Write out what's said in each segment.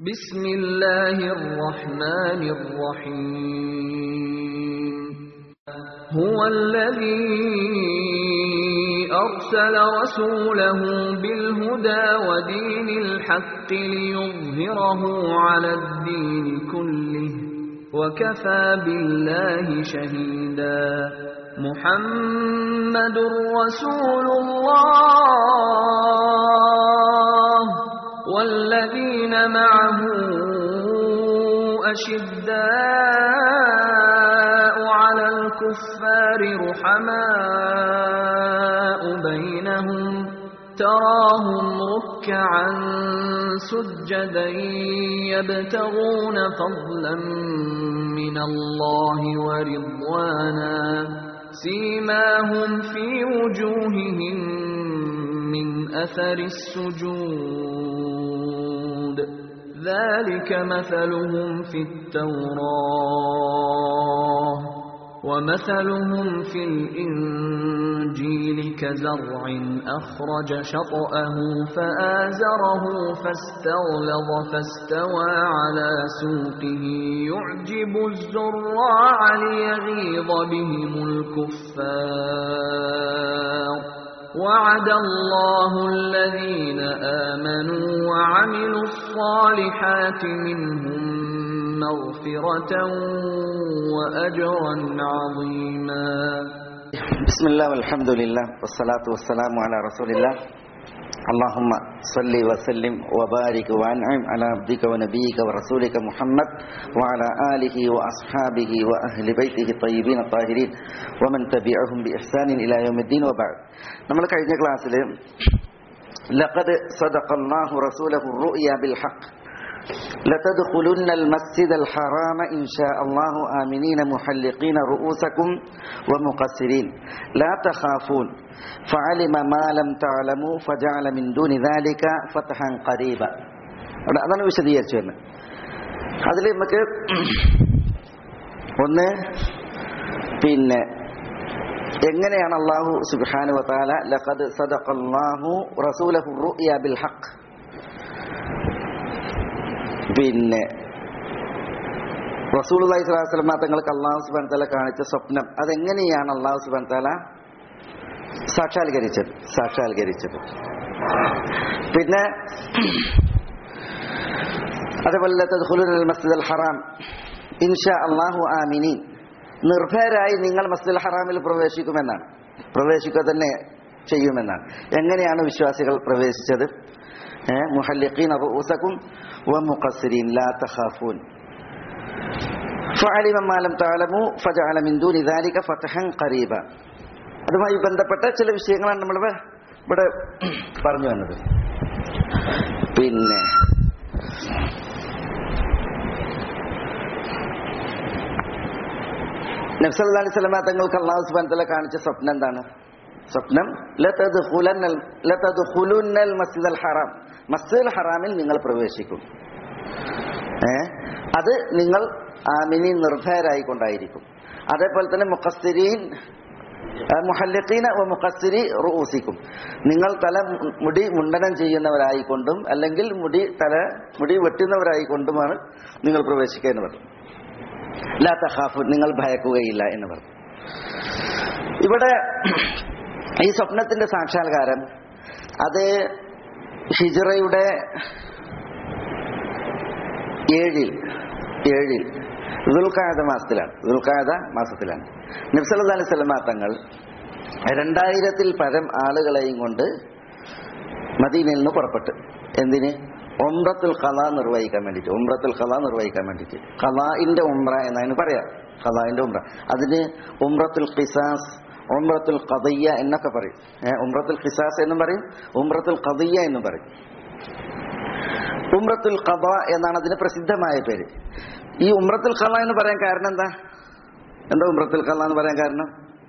بسم الله الرحمن الرحيم هو الذي أرسل رسوله بالهدى ودين الحق ليظهره على الدين كله وكفى بالله شهيدا محمد رسول الله والذين معه أشداء على الكفار رحماء بينهم تراهم ركعا سجدا يبتغون فضلا من الله ورضوانا سيماهم في وجوههم من أثر السجود ذلك مثلهم في التوراة ومثلهم في الإنجيل كزرع أخرج شطأه فآزره فاستغلظ فاستوى على سوقه يعجب الزراع ليغيظ بهم الكفار وعد الله الذين آمنوا وعملوا الصالحات منهم مغفرة وأجرا عظيما بسم الله والحمد لله والصلاة والسلام على رسول الله اللهم صل وسلم وبارك وانعم على عبدك ونبيك ورسولك محمد وعلى آله وأصحابه وأهل بيته الطيبين الطاهرين ومن تبعهم بإحسان إلى يوم الدين وبعد നമ്മൾ കഴിഞ്ഞ ക്ലാസ്സിൽ لقد صدق الله رسوله الرؤيا بالحق لتدخلن المسجد الحرام إن شاء الله آمنين محلقين رؤوسكم ومقصرين لا تخافون فعلم ما لم تعلموا فجعل من دون ذلك فتحا قريبا അതാണ് വിശദീകരിച്ചു തന്നെ അതിൽ നമുക്ക് ഒന്ന് പിന്നെ എങ്ങനെയാണ് അള്ളാഹു സുബ്ഹാനു വതാല ലഖദ് സദഖല്ലാഹു റസൂലഹു റുഅയ ബിൽ ഹഖ് പിന്നെ റസൂലുള്ളാഹി സ്വല്ലല്ലാഹു അലൈഹി വസല്ലം തങ്ങൾക്ക് അള്ളാഹു സുബ്ഹാനഹു വതാല കാണിച്ച സ്വപ്നം അതെങ്ങനെയാണ് അള്ളാഹു സുബ്ഹാനഹു വതാല സാക്ഷാത്കരിച്ചത് സാക്ഷാത്കരിച്ചത് പിന്നെ അതേപോലെ തദ്ഖുലുൽ മസ്ജിദുൽ ഹറാം ഇൻഷാ അല്ലാഹു ആമിനീൻ നിർഭയരായി നിങ്ങൾ മസ്ജിദുൽ ഹറാമിൽ പ്രവേശിക്കുമെന്നാണ് പ്രവേശിക്കുക തന്നെ ചെയ്യുമെന്നാണ് എങ്ങനെയാണ് വിശ്വാസികൾ പ്രവേശിച്ചത് മുഹല്ലിഖീൻ റൂസക്കും ومقصرين لا تخافون فعلم ما لم تعلموا فجعل من دون ذلك فتحا قريبا അതുമായി ബന്ധപ്പെട്ട ചില വിഷയങ്ങളാണ് നമ്മൾ ഇവിടെ പറഞ്ഞു വന്നത് പിന്നെ നബ്സല്ലാ അലൈഹി സ്വലമ തങ്ങൾക്ക് അള്ളാഹു സുബാനത്തല കാണിച്ച സ്വപ്നം എന്താണ് സ്വപ്നം മസ്ജിദ് ഹറാം മസ്ജിദ് ഹറാമിൽ നിങ്ങൾ പ്രവേശിക്കും ഏ അത് നിങ്ങൾ ആമിനി നിർഭയരായിക്കൊണ്ടായിരിക്കും അതേപോലെ തന്നെ മുഖസ്തിരീൻ മുഹല്ലഖീന മുഖസ്സിരി റൂസിക്കും നിങ്ങൾ തല മുടി മുണ്ടനം ചെയ്യുന്നവരായിക്കൊണ്ടും അല്ലെങ്കിൽ മുടി തല മുടി വെട്ടുന്നവരായിക്കൊണ്ടുമാണ് നിങ്ങൾ പ്രവേശിക്കുക എന്ന് പറഞ്ഞു ലാ തഹാഫു നിങ്ങൾ ഭയക്കുകയില്ല എന്ന് പറഞ്ഞു ഇവിടെ ഈ സ്വപ്നത്തിന്റെ സാക്ഷാത്കാരം അത് ഹിജറയുടെ ഏഴിൽ ഏഴിൽ ദുൽഖായത മാസത്തിലാണ് ദുൽഖായത മാസത്തിലാണ് നബ്സല്ലാ അലൈഹി സ്വലമാ തങ്ങൾ രണ്ടായിരത്തിൽ പരം ആളുകളെയും കൊണ്ട് മദീനയിൽ നിന്ന് പുറപ്പെട്ടു എന്തിന് ഒമ്രത്തുൽ ഖല നിർവഹിക്കാൻ വേണ്ടിയിട്ട് ഒമ്രത്തുൽ ഖല നിർവഹിക്കാൻ വേണ്ടിയിട്ട് ഖലാഇന്റെ ഉംറ എന്നതിന് പറയാം ഖലാഇന്റെ ഉംറ അതിന് ഉംറത്തുൽ ഖിസാസ് ഉംറത്തുൽ ഖദയ്യ എന്നൊക്കെ പറയും ഉംറത്തുൽ ഖിസാസ് എന്നും പറയും ഉംറത്തുൽ ഖദയ്യ എന്നും പറയും ഉംറത്തുൽ ഖദ എന്നാണ് അതിന് പ്രസിദ്ധമായ പേര് ഈ ഉംറത്തുൽ ഖല എന്ന് പറയാൻ കാരണം എന്താ എന്താ ഉംറത്തുൽ ഖല എന്ന് പറയാൻ കാരണം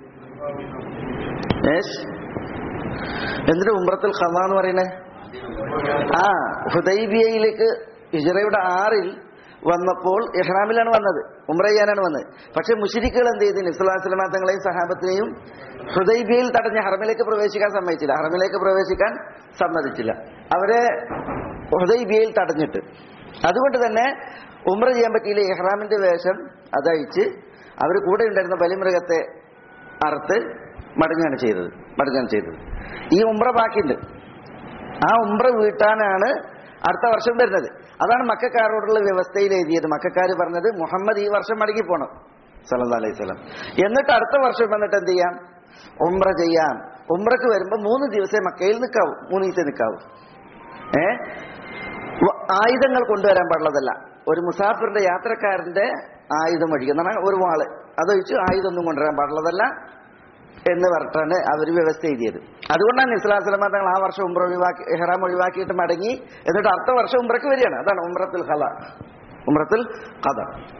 എന്തിനാ ഉംറത്തുൽ ഖല എന്ന് പറയുന്നത് ആ ഹുദൈബിയയിലേക്ക് ഹിജറയുടെ ആറിൽ വന്നപ്പോൾ ഇഹ്റാമിലാണ് വന്നത് ഉംറ ചെയ്യാനാണ് വന്നത് പക്ഷെ മുഷിരിക്കുകൾ എന്ത് ചെയ്തു നിസ്ലാസ്ലമ തങ്ങളെയും സഹാബത്തിനെയും ഹൃദൈബിയയിൽ തടഞ്ഞ ഹറമിലേക്ക് പ്രവേശിക്കാൻ സമ്മതിച്ചില്ല ഹറമിലേക്ക് പ്രവേശിക്കാൻ സമ്മതിച്ചില്ല അവരെ ഹൃദൈബിയയിൽ തടഞ്ഞിട്ട് അതുകൊണ്ട് തന്നെ ഉമ്ര ചെയ്യാൻ പറ്റിയില്ല ഇഹ്റാമിന്റെ വേഷം അതഴിച്ച് അവർ കൂടെ ഉണ്ടായിരുന്ന ബലിമൃഗത്തെ അറുത്ത് മടങ്ങുകയാണ് ചെയ്തത് മടങ്ങുകയാണ് ചെയ്തത് ഈ ഉമ്ര ബാക്കിയുണ്ട് ആ ഉമ്ര വീട്ടാനാണ് അടുത്ത വർഷം വരുന്നത് അതാണ് മക്കാരോടുള്ള വ്യവസ്ഥയിൽ എഴുതിയത് മക്കാർ പറഞ്ഞത് മുഹമ്മദ് ഈ വർഷം മടങ്ങി പോണം സല്ലല്ലാഹു അലൈഹി വസല്ലം എന്നിട്ട് അടുത്ത വർഷം വന്നിട്ട് എന്ത് ചെയ്യാം ഉംറ ചെയ്യാം ഉംറക്ക് വരുമ്പോൾ മൂന്ന് ദിവസമേ മക്കയിൽ നിൽക്കാവൂ മൂന്ന് ദിവസം നിൽക്കാവൂ ഏ വ- ആയുധങ്ങൾ കൊണ്ടുവരാൻ പാടുള്ളതല്ല ഒരു മുസാഫിറിന്റെ യാത്രക്കാരന്റെ ആയുധം ഒഴിക്കുക എന്നാണ് ഒരു വാള് അതൊഴിച്ച് ആയുധമൊന്നും കൊണ്ടുവരാൻ പാടുള്ളതല്ല എന്ന് പറഞ്ഞിട്ടാണ് അവർ വ്യവസ്ഥ എഴുതിയത് അതുകൊണ്ടാണ് ഇസ്ലാസ്ലമ തങ്ങൾ ആ വർഷം ഉംറ ഒഴിവാക്കി ഹെറാം ഒഴിവാക്കിയിട്ട് മടങ്ങി എന്നിട്ട് അടുത്ത വർഷം ഉംറക്ക് വരികയാണ് അതാണ് ഉംറത്തുൽ ഖല ഉംറത്തുൽ ഖദ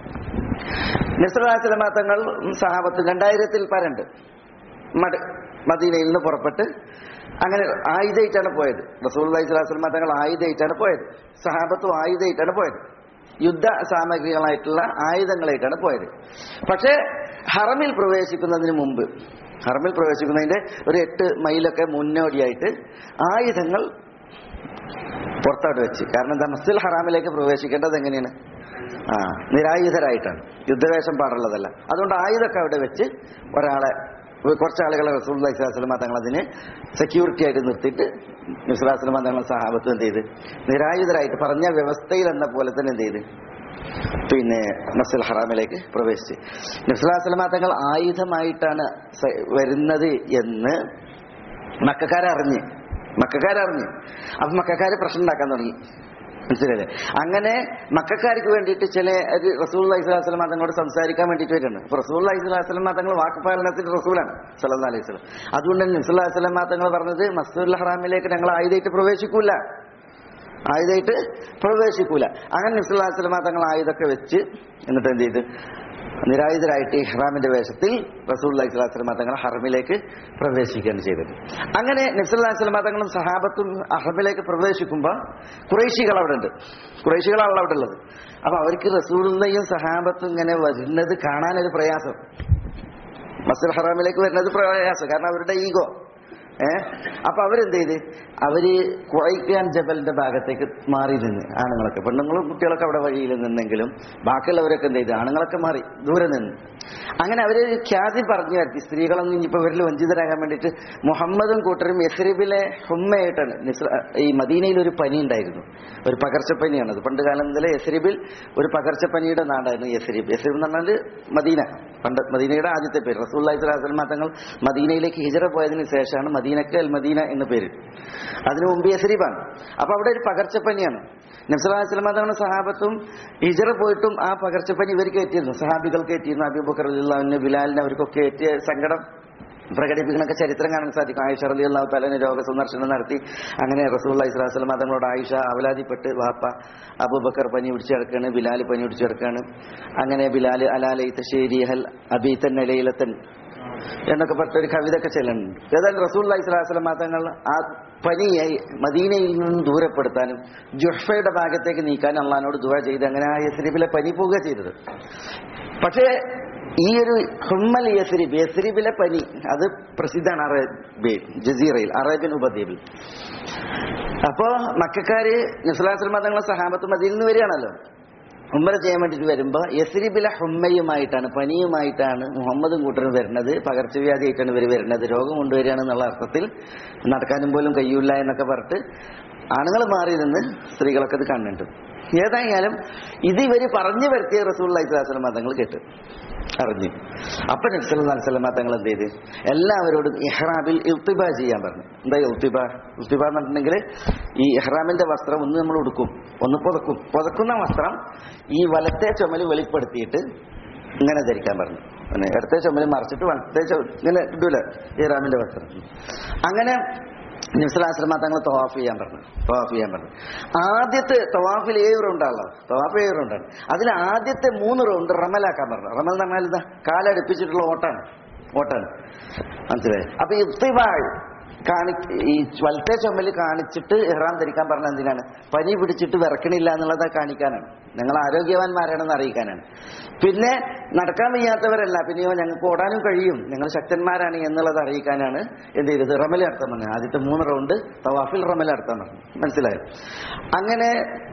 നിസ്ലാസ്ലമ തങ്ങൾ സഹാബത്ത് രണ്ടായിരത്തിൽ പരണ്ട് മട് മദീനയിൽ നിന്ന് പുറപ്പെട്ട് അങ്ങനെ ആയുധയിട്ടാണ് പോയത് റസൂൽ അലൈഹിസ്ലാസ്ലമ തങ്ങൾ ആയുധയിട്ടാണ് പോയത് സഹാബത്തും ആയുധയിട്ടാണ് പോയത് യുദ്ധ സാമഗ്രികളായിട്ടുള്ള ആയുധങ്ങളായിട്ടാണ് പോയത് പക്ഷേ ഹറമിൽ പ്രവേശിക്കുന്നതിന് മുമ്പ് ഹറമിൽ പ്രവേശിക്കുന്നതിന്റെ ഒരു എട്ട് മൈലൊക്കെ മുന്നോടിയായിട്ട് ആയുധങ്ങൾ പുറത്തോട്ട് വെച്ച് കാരണം എന്താ മസ്ജിദ് ഹറാമിലേക്ക് പ്രവേശിക്കേണ്ടത് എങ്ങനെയാണ് ആ നിരായുധരായിട്ടാണ് യുദ്ധവേഷം പാടുള്ളതല്ല അതുകൊണ്ട് ആയുധമൊക്കെ അവിടെ വെച്ച് ഒരാളെ കുറച്ച് ആളുകളെ റസൂൽ ഇസ്ലാസ്ലമ തങ്ങൾ അതിന് സെക്യൂരിറ്റി ആയിട്ട് നിർത്തിയിട്ട് ഇസ്ലാസ്ലമ തങ്ങൾ സഹാബത്ത് എന്ത് ചെയ്ത് നിരായുധരായിട്ട് പറഞ്ഞ വ്യവസ്ഥയിൽ എന്ന പോലെ തന്നെ എന്ത് ചെയ്ത് പിന്നെ മസ്ജിദ് ഹറാമിലേക്ക് പ്രവേശിച്ച് നസ്ലാസ്ലമ തങ്ങൾ ആയുധമായിട്ടാണ് സ- വരുന്നത് എന്ന് മക്കാരറിഞ്ഞ് മക്കാരറിഞ്ഞ് അപ്പൊ മക്കാര് പ്രശ്നം ഉണ്ടാക്കാൻ തുടങ്ങി മനസ്സിലല്ലേ അങ്ങനെ മക്കാർക്ക് വേണ്ടിയിട്ട് ചില ഒരു റസൂൽ അലൈഹിസ്ലാം തങ്ങളോട് സംസാരിക്കാൻ വേണ്ടിയിട്ട് വരുന്നുണ്ട് അപ്പൊ റസൂൽ അലൈഹിസ്ലാം തങ്ങൾ വാക്കുപാലനത്തിന്റെ റസൂലാണ് സല്ലാ അലൈഹി സ്വലം അതുകൊണ്ട് തന്നെ നസുല്ലാ വസ്ലാം തങ്ങൾ പറഞ്ഞത് മസ്ദുൽ ഹറാമിലേക്ക് ഞങ്ങൾ ആയുധമായിട്ട് പ്രവേശിക്കൂല ആയുധമായിട്ട് പ്രവേശിക്കൂല അങ്ങനെ നസുല്ലാ വസ്ലാം തങ്ങൾ ആയുധമൊക്കെ വെച്ച് എന്നിട്ട് എന്ത് ചെയ്ത് നിരായുധരായിട്ട് ഇഹ്റാമിന്റെ വേഷത്തിൽ റസൂൽ അലൈഹിസ്ലാം തങ്ങൾ ഹറമിലേക്ക് പ്രവേശിക്കുകയാണ് ചെയ്തത് അങ്ങനെ നബ്സുല്ലാസ്ലാം തങ്ങളും സഹാബത്തും അഹറമിലേക്ക് പ്രവേശിക്കുമ്പോൾ കുറേശികൾ അവിടെ ഉണ്ട് കുറേശികളാണല്ലോ അവിടെ ഉള്ളത് അപ്പൊ അവർക്ക് റസൂലുള്ളയും സഹാബത്തും ഇങ്ങനെ വരുന്നത് കാണാനൊരു പ്രയാസം മസ്ജിദ് ഹറാമിലേക്ക് വരുന്നത് പ്രയാസം കാരണം അവരുടെ ഈഗോ ഏഹ് അപ്പൊ അവരെന്ത് ചെയ്ത് അവര് കുറയ്ക്കാൻ ജബലിന്റെ ഭാഗത്തേക്ക് മാറി നിന്ന് ആണുങ്ങളൊക്കെ പെണ്ണുങ്ങളും കുട്ടികളൊക്കെ അവിടെ വഴിയിൽ നിന്നെങ്കിലും ബാക്കിയുള്ളവരൊക്കെ എന്ത് ചെയ്ത് ആണുങ്ങളൊക്കെ മാറി ദൂരെ നിന്ന് അങ്ങനെ അവര് ഖ്യാതി പറഞ്ഞു വരുത്തി സ്ത്രീകളൊന്നും ഇനിയിപ്പോ ഇവരിൽ വഞ്ചിതരാകാൻ വേണ്ടിയിട്ട് മുഹമ്മദും കൂട്ടരും യസ്രിബിലെ ഹുമ്മയായിട്ടാണ് നിസ്ര- ഈ മദീനയിൽ ഒരു പനി ഉണ്ടായിരുന്നു ഒരു പകർച്ചപ്പനിയാണത് പണ്ട് കാലം മുതലേ യസ്രിബിൽ ഒരു പകർച്ചപ്പനിയുടെ നാടായിരുന്നു യസ്രിബ് യസ്രിബ് എന്ന് പറഞ്ഞാൽ മദീന പണ്ട് മദീനയുടെ ആദ്യത്തെ പേര് റസൂല്ലാഹി സ്വലാസ്ലമ തങ്ങൾ മദീനയിലേക്ക് ഹിജറ പോയതിനു ശേഷമാണ് മദീനക്ക് അൽ മദീന എന്ന പേര് അതിനു മുമ്പ് യസ്രീബാണ് അപ്പൊ അവിടെ ഒരു പകർച്ചപ്പനിയാണ് നബ്സലാസ്ലമ തങ്ങളുടെ സഹാബത്തും ഹിജറ പോയിട്ടും ആ പകർച്ചപ്പനി ഇവർക്ക് ഏറ്റിരുന്നു സഹാബികൾക്ക് ഏറ്റിരുന്നു അബിബക്കർ അലിന് ബിലാലിന് അവർക്കൊക്കെ ഏറ്റിയ സങ്കടം പ്രകടിപ്പിക്കുന്നൊക്കെ ചരിത്രം കാണാൻ സാധിക്കും ആയിഷ റലി അള്ളാഹു തലന് രോഗ സന്ദർശനം നടത്തി അങ്ങനെ റസൂൽ ഇസ്ലാസ്ലം തങ്ങളോട് ആയിഷ അവലാതിപ്പെട്ട് വാപ്പ അബൂബക്കർ പനി പിടിച്ചു കിടക്കാണ് ബിലാൽ പനി പിടിച്ചു കിടക്കാണ് അങ്ങനെ ബിലാൽ അലാലൈത്ത ശേരി ഹൽ അബീത്തൻ അലയിലത്തൻ എന്നൊക്കെ പറഞ്ഞ ഒരു കവിത ഒക്കെ ചെല്ലുന്നുണ്ട് ഏതായാലും റസൂൽ ഇസ്ലാസ്ലം തങ്ങൾ ആ പനിയായി മദീനയിൽ നിന്ന് ദൂരപ്പെടുത്താനും ജുഹ്ഫയുടെ ഭാഗത്തേക്ക് നീക്കാനും അള്ളഹാനോട് ദുവ ചെയ്ത് അങ്ങനെ ആ യസ്രീബിലെ പനി പോവുക ചെയ്തത് പക്ഷേ ഈ ഒരു ഹുമ്മൽ യസ്രീബ് യസ്രീബിലെ പനി അത് പ്രസിദ്ധമാണ് അറേബ്യയിൽ ജസീറയിൽ അറേബ്യൻ ഉപദ്വീപിൽ അപ്പോ മക്കാര് നസ്ലാസ്ലം തങ്ങളെ സഹാബത്ത് മദീനിൽ നിന്ന് വരികയാണല്ലോ ഉമ്മറ ചെയ്യാൻ വേണ്ടിയിട്ട് വരുമ്പോ യസ്രിബിലെ ഹുമ്മയുമായിട്ടാണ് പനിയുമായിട്ടാണ് മുഹമ്മദും കൂട്ടരും വരുന്നത് പകർച്ചവ്യാധിയായിട്ടാണ് ഇവർ വരുന്നത് രോഗം കൊണ്ടുവരികയാണ് എന്നുള്ള അർത്ഥത്തിൽ നടക്കാനും പോലും കഴിയൂല എന്നൊക്കെ പറഞ്ഞിട്ട് ആണുങ്ങൾ മാറി നിന്ന് സ്ത്രീകളൊക്കെ ഇത് കണ്ടിട്ടുണ്ട് ഏതായാലും ഇത് ഇവര് പറഞ്ഞു വരുത്തിയ റസൂൽ ഇസ്ലാസ്ലം മതങ്ങൾ കേട്ട് അറിഞ്ഞു അപ്പൊ നബ്സല്ലാസ്ലമ തങ്ങൾ എന്ത് ചെയ്ത് എല്ലാവരോടും ഇഹ്റാബിൽ ഇൽത്തിബ ചെയ്യാൻ പറഞ്ഞു എന്താ ഇൽത്തിബ ഇൽത്തിബ എന്ന് പറഞ്ഞിട്ടുണ്ടെങ്കിൽ ഈ ഇഹ്റാമിന്റെ വസ്ത്രം ഒന്ന് നമ്മൾ ഉടുക്കും ഒന്ന് പുതക്കും പുതക്കുന്ന വസ്ത്രം ഈ വലത്തെ ചുമല് വെളിപ്പെടുത്തിയിട്ട് ഇങ്ങനെ ധരിക്കാൻ പറഞ്ഞു പിന്നെ ഇടത്തെ ചുമല് മറച്ചിട്ട് വലത്തെ ചുമ ഇങ്ങനെ ഇടൂല ഇഹ്റാമിന്റെ വസ്ത്രം അങ്ങനെ നിസ്ലാശ്രമ തങ്ങൾ തവാഫ് ചെയ്യാൻ പറഞ്ഞു തവാഫ് ചെയ്യാൻ പറഞ്ഞു ആദ്യത്തെ തവാഫിൽ ഏഴ് റൗണ്ടാണല്ലോ തവാഫ് ഏഴ് റൗണ്ടാണ് അതിൽ ആദ്യത്തെ മൂന്ന് റൗണ്ട് റമലാക്കാൻ പറഞ്ഞു റമൽ എന്ന് പറഞ്ഞാൽ ഇതാ കാലടുപ്പിച്ചിട്ടുള്ള ഓട്ടാണ് ഓട്ടാണ് മനസ്സിലായി അപ്പൊ ഇഫ്തിബാൾ കാണി ഈ വലത്തെ ചുമല് കാണിച്ചിട്ട് ഇഹ്റാം ധരിക്കാൻ പറഞ്ഞ എന്തിനാണ് പനി പിടിച്ചിട്ട് വിറക്കണില്ല എന്നുള്ളത് കാണിക്കാനാണ് ഞങ്ങൾ ആരോഗ്യവാന്മാരാണെന്ന് അറിയിക്കാനാണ് പിന്നെ നടക്കാൻ വയ്യാത്തവരല്ല പിന്നെയോ ഞങ്ങൾക്ക് ഓടാനും കഴിയും ഞങ്ങൾ ശക്തന്മാരാണ് എന്നുള്ളത് അറിയിക്കാനാണ് എന്ത് ചെയ്തത് റമൽ നടത്താൻ പറഞ്ഞത് ആദ്യത്തെ മൂന്ന് റൗണ്ട് തവാഫിൽ റമൽ നടത്താൻ പറഞ്ഞു മനസ്സിലായോ അങ്ങനെ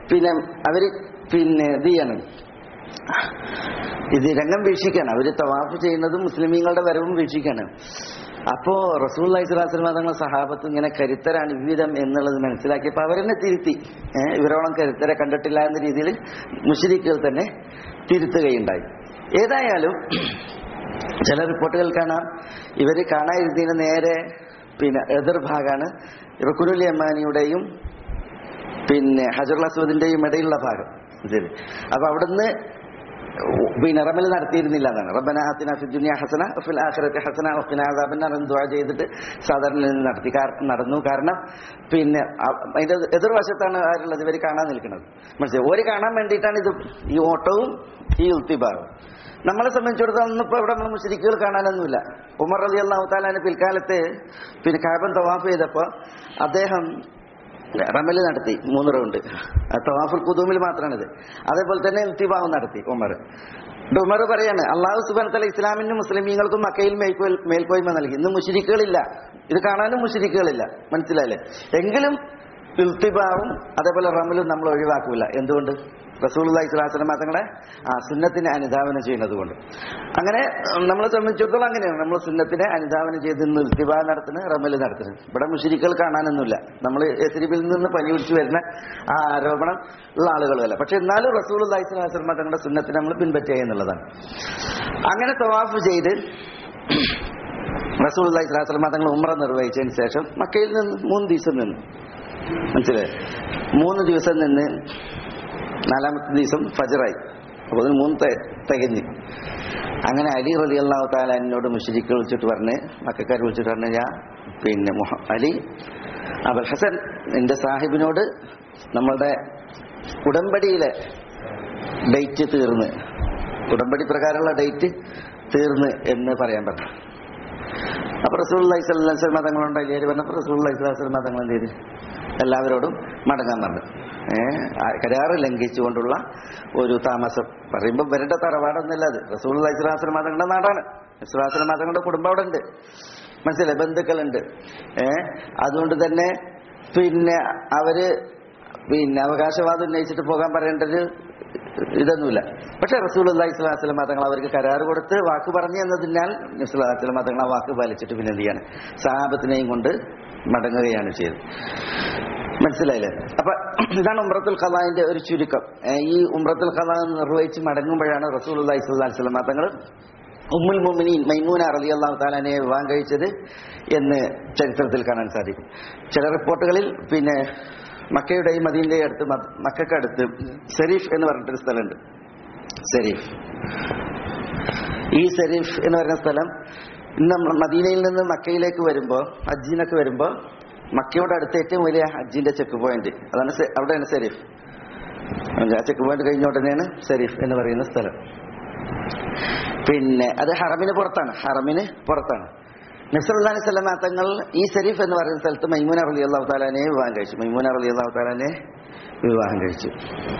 പിന്നെ അവര് പിന്നെ ഇത് ചെയ്യണം ഇത് രംഗം വീക്ഷിക്കാണ് അവര് തവാഫ് ചെയ്യുന്നതും മുസ്ലിമീങ്ങളുടെ വരവും വീക്ഷിക്കാണ് അപ്പോ റസൂൽ അലൈഹിസ്ലാസ്ലം തങ്ങളുടെ സഹാബത്ത് ഇങ്ങനെ കരുത്തരാണ് വിവിധം എന്നുള്ളത് മനസ്സിലാക്കിയപ്പോൾ അവരെന്നെ തിരുത്തി ഏഹ് ഇവരോളം കരുത്തരെ കണ്ടിട്ടില്ല എന്ന രീതിയിൽ മുഷരിക്കുകൾ തന്നെ തിരുത്തുകയുണ്ടായി ഏതായാലും ചില റിപ്പോർട്ടുകൾ കാണാം ഇവര് കാണാതിരുന്നതിന് നേരെ പിന്നെ എതിർഭാഗമാണ് റുക്കുനുൽ യമാനിയുടെയും പിന്നെ ഹജറുൽ അസ്വദിന്റെയും ഇടയിലുള്ള ഭാഗം ശരി അപ്പൊ അവിടുന്ന് പിന്നെ റമൽ നടത്തിയിരുന്നില്ല എന്നാണ് റബ്ബന ആത്തിന ഫി ദുനിയ ഹസന ഫിൽ ആഖിറത്തി ഹസന വഖിന അദാബന്നാർ എന്ന് ദുആ ചെയ്തിട്ട് സാധാരണ നിന്ന് നടത്തി കാര- നടന്നു കാരണം പിന്നെ അ- അതിന്റെ എതിർവശത്താണ് ആരുള്ളത് ഇവർ കാണാൻ നിൽക്കുന്നത് മനസ്സിലായി ഒരു കാണാൻ വേണ്ടിയിട്ടാണ് ഇത് ഈ ഓട്ടവും ഈ ഉത്തിഭാഗം നമ്മളെ സംബന്ധിച്ചിടത്തോളം ഒന്നും ഇപ്പോൾ ഇവിടെ നമ്മൾ മുസ്ലിക്കുകൾ കാണാനൊന്നുമില്ല ഉമർ അലി അള്ളാഹു താലാന് പിൽക്കാലത്ത് പിന്നെ കാബൻ തവാഫ് ചെയ്തപ്പോൾ അദ്ദേഹം റമല് നടത്തി മൂന്ന് റൗണ്ട് തവാഫുൽ കുതൂമിൽ മാത്രമാണിത് അതേപോലെ തന്നെ ഇൽത്തിബാവും നടത്തി ഉമർ എന്നിട്ട് ഉമർ പറയാണ് അള്ളാഹു സുബാൻ തല ഇസ്ലാമിനും മുസ്ലിമീങ്ങൾക്കും മക്കയിൽ മേൽക്കോൽ മേൽക്കോയ്മ നൽകി ഇന്ന് മുഷിരിക്കുകളില്ല ഇത് കാണാനും മുഷിരിക്കുകളില്ല മനസ്സിലായില്ലേ എങ്കിലും ഇൽത്തിബാവും അതേപോലെ റമലും നമ്മൾ ഒഴിവാക്കൂല എന്തുകൊണ്ട് റസൂൽ ഇസ്ലാസ്ലം തങ്ങളെ ആ സുന്നത്തിനെ അനുധാവനം ചെയ്യുന്നത് കൊണ്ട് അങ്ങനെ നമ്മളെ സംബന്ധിച്ചിടത്തോളം അങ്ങനെയാണ് നമ്മൾ സുന്നത്തിനെ അനുധാവനം ചെയ്ത് ഇന്ന് ഇൽത്തിബാ നടത്തുന്നത് റമല് നടത്തുന്നത് ഇവിടെ മുഷിരിക്കൽ കാണാനൊന്നുമില്ല നമ്മൾ എത്തിരിപ്പിൽ നിന്ന് പനി പിടിച്ചു വരുന്ന ആ ആരോപണം ഉള്ള ആളുകളുമല്ല പക്ഷെ എന്നാലും റസൂൽ ഇസ്ലാസ്ലം തങ്ങളുടെ സുന്നത്തിനെ നമ്മൾ പിൻപറ്റുക എന്നുള്ളതാണ് അങ്ങനെ തവാഫ് ചെയ്ത് റസൂൽ ഇസ്ലാസ്ലം തങ്ങൾ ഉമ്ര നിർവഹിച്ചതിന് ശേഷം മക്കയിൽ നിന്ന് മൂന്ന് ദിവസം നിന്നു മനസ്സിലായി മൂന്ന് ദിവസം നിന്ന് നാലാമത്തെ ദിവസം ഫജറായി അപ്പോൾ അതിന് മൂന്ന് തെ- തികഞ്ഞു അങ്ങനെ അലി റലി അള്ളാഹു താല എന്നോട് മുഷരിക്ക് വിളിച്ചിട്ട് പറഞ്ഞ് മക്കാർ വിളിച്ചിട്ട് പറഞ്ഞു ഞാൻ പിന്നെ മുഹ- അലി അബൽ ഹസൻ എന്റെ സാഹിബിനോട് നമ്മളുടെ ഉടമ്പടിയിലെ ഡേറ്റ് തീർന്ന് ഉടമ്പടി പ്രകാരമുള്ള ഡേറ്റ് തീർന്ന് എന്ന് പറയാൻ പറഞ്ഞു അപ്പൊ റസൂൽ അലൈഹി മതങ്ങളുണ്ട് അലിയാര് പറഞ്ഞപ്പോൾ റസൂൽ അലൈഹി മതങ്ങൾ എന്ത് ചെയ്ത് എല്ലാവരോടും മടങ്ങാൻ പറഞ്ഞു ഏഹ് കരാറ് ലംഘിച്ചുകൊണ്ടുള്ള ഒരു താമസം പറയുമ്പോൾ ഇവരുടെ തറവാടൊന്നുമില്ല അത് റസൂൽ അലൈഹി മതങ്ങളുടെ നാടാണ് ഇസ്ലാസ്ലം മതങ്ങളുടെ കുടുംബം അവിടെ ഉണ്ട് മനസ്സിലായി ബന്ധുക്കളുണ്ട് ഏഹ് അതുകൊണ്ട് തന്നെ പിന്നെ അവര് പിന്നെ അവകാശവാദം ഉന്നയിച്ചിട്ട് പോകാൻ പറയേണ്ടത് ഇതൊന്നുമില്ല പക്ഷെ റസൂൽ അള്ളാഹി സ്വലാസ്ലം മതങ്ങൾ അവർക്ക് കരാർ കൊടുത്ത് വാക്ക് പറഞ്ഞു എന്നതിനാൽ സ്വലാസ്ലം മതങ്ങൾ ആ വാക്ക് പാലിച്ചിട്ട് പിന്നെ എന്ത് ചെയ്യാണ് സഹാബത്തിനെയും കൊണ്ട് മടങ്ങുകയാണ് ചെയ്തത് മനസ്സിലായില്ലേ അപ്പൊ ഇതാണ് ഉമ്രത്തുൽ ഖലാന്റെ ഒരു ചുരുക്കം ഏ, ഈ ഉമ്രത്തുൽ ഖലാ നിർവഹിച്ച് മടങ്ങുമ്പോഴാണ് റസൂൽ അള്ളാഹി സ്വലാഹി സ്വലം മതങ്ങൾ ഉമ്മുൽ മുമിനീൻ മൈമൂന റലി അള്ളാഹു താലാനെ വിവാഹം കഴിച്ചത് എന്ന് ചരിത്രത്തിൽ കാണാൻ സാധിക്കും ചില റിപ്പോർട്ടുകളിൽ പിന്നെ മക്കയുടെയും മദീന്റെയും അടുത്ത് മദ്- മക്കക്കടുത്ത് സെരീഫ് എന്ന് പറഞ്ഞിട്ടൊരു സ്ഥലമുണ്ട് സെരീഫ് ഈ സെരീഫ് എന്ന് പറയുന്ന സ്ഥലം ഇന്ന് നമ്മൾ മദീനയിൽ നിന്ന് മക്കയിലേക്ക് വരുമ്പോൾ ഹജ്ജിനൊക്കെ വരുമ്പോൾ മക്കയുടെ അടുത്ത് ഏറ്റവും വലിയ ഹജ്ജിന്റെ ചെക്ക് പോയിന്റ് അതാണ് സെ- അവിടെയാണ് സെരീഫ് ആ ചെക്ക് പോയിന്റ് കഴിഞ്ഞ ഉടനെയാണ് സെരീഫ് എന്ന് പറയുന്ന സ്ഥലം പിന്നെ അത് ഹറമിന് പുറത്താണ് ഹറമിന് പുറത്താണ് നസറുല്ലാഹി സ്വലമ തങ്ങൾ ഈ ഷരീഫ് എന്ന് പറയുന്ന സ്ഥലത്ത് മൈമൂന അലി അള്ളാഹു താലാനെ വിവാഹം കഴിച്ചു മൈമൂന അലി അള്ളാഹു താലാനെ വിവാഹം കഴിച്ചു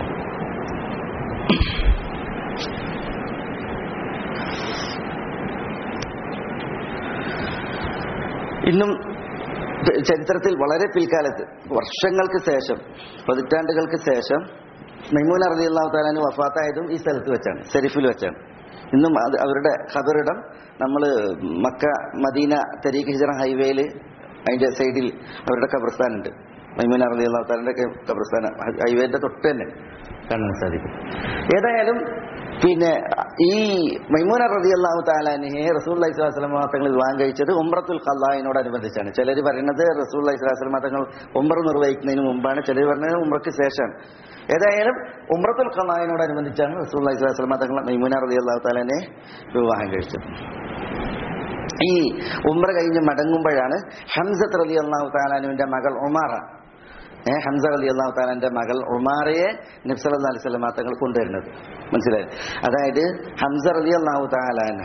ഇന്നും ചരിത്രത്തിൽ വളരെ പിൽക്കാലത്ത് വർഷങ്ങൾക്ക് ശേഷം പതിറ്റാണ്ടുകൾക്ക് ശേഷം മൈമൂന അലി അള്ളാഹു താലാന് വഫാത്തായതും ഈ സ്ഥലത്ത് വെച്ചാണ് ഷെരീഫിൽ വെച്ചാണ് ഇന്നും അത് അവരുടെ ഖബറിടം നമ്മൾ മക്ക മദീന തെരീഖ് ഹിജറ ഹൈവേയിൽ അതിന്റെ സൈഡിൽ അവരുടെ ഖബർസ്ഥാനുണ്ട് മൈമൂന അലി അള്ളാഹു താലിന്റെ ഖബർസ്ഥാനം ഹൈവേന്റെ തൊട്ട് തന്നെ കാണാൻ സാധിക്കും ഏതായാലും പിന്നെ ഈ മൈമൂന റതി അള്ളാഹു താലാനെ റസൂൽ അലൈഹി സ്വലാസ്ലം തങ്ങൾ വിവാഹം കഴിച്ചത് ഉംറത്തുൽ ഖല്ലാഹിനോടനുബന്ധിച്ചാണ് ചിലർ പറയുന്നത് റസൂൽ അലൈഹി സ്വലാസ്ലം തങ്ങൾ ഉംറ നിർവഹിക്കുന്നതിന് മുമ്പാണ് ചിലർ പറഞ്ഞത് ഉംറയ്ക്ക് ശേഷമാണ് ഏതായാലും ഉംറത്തുൽ ഖല്ലാഹിനോടനുബന്ധിച്ചാണ് റസൂൽ അലൈഹി സ്വലാസ്ലം തങ്ങൾ മൈമൂന റതി അള്ളാഹു താലാനെ വിവാഹം കഴിച്ചത് ഈ ഉംറ കഴിഞ്ഞ് മടങ്ങുമ്പോഴാണ് ഹംസത്ത് റലി അള്ളാഹു താലാനുവിന്റെ മകൾ ഉമാറ ഏ ഹംസ അലി അള്ളാഹു താലാന്റെ മകൾ ഉമാറയെ നബ്സല അലൈഹി സ്വലമാ തങ്ങൾ കൊണ്ടുവരുന്നത് മനസ്സിലായി അതായത് ഹംസ അലി അള്ളാഹു താലാൻഹ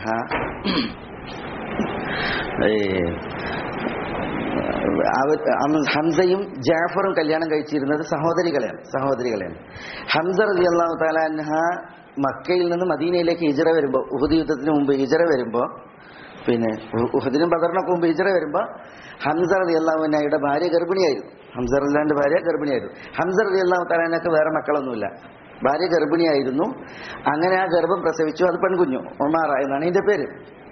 ഹംസയും ജാഫറും കല്യാണം കഴിച്ചിരുന്നത് സഹോദരികളെയാണ് സഹോദരികളെയാണ് ഹംസ അലി അള്ളാഹു താലാൻഹ മക്കയിൽ നിന്ന് മദീനയിലേക്ക് ഹിജറ വരുമ്പോൾ ഉഹുദ് യുദ്ധത്തിന് മുമ്പ് ഹിജറ വരുമ്പോൾ പിന്നെ ഉ- ഉഹദിനും ബദറിനൊക്കെ മുമ്പ് ഹിജറ വരുമ്പോ ഹംസ റതി അള്ളാഹുവിനയുടെ ഭാര്യ ഗർഭിണിയായിരുന്നു ഹംസ റലിന്റെ ഭാര്യ ഗർഭിണിയായിരുന്നു ഹംസ റതി അള്ളാഹു തലാനൊക്കെ വേറെ മക്കളൊന്നുമില്ല ഭാര്യ ഗർഭിണിയായിരുന്നു അങ്ങനെ ആ ഗർഭം പ്രസവിച്ചു അത് പെൺകുഞ്ഞു ഒമാറ എന്നാണ് ഇതിന്റെ പേര്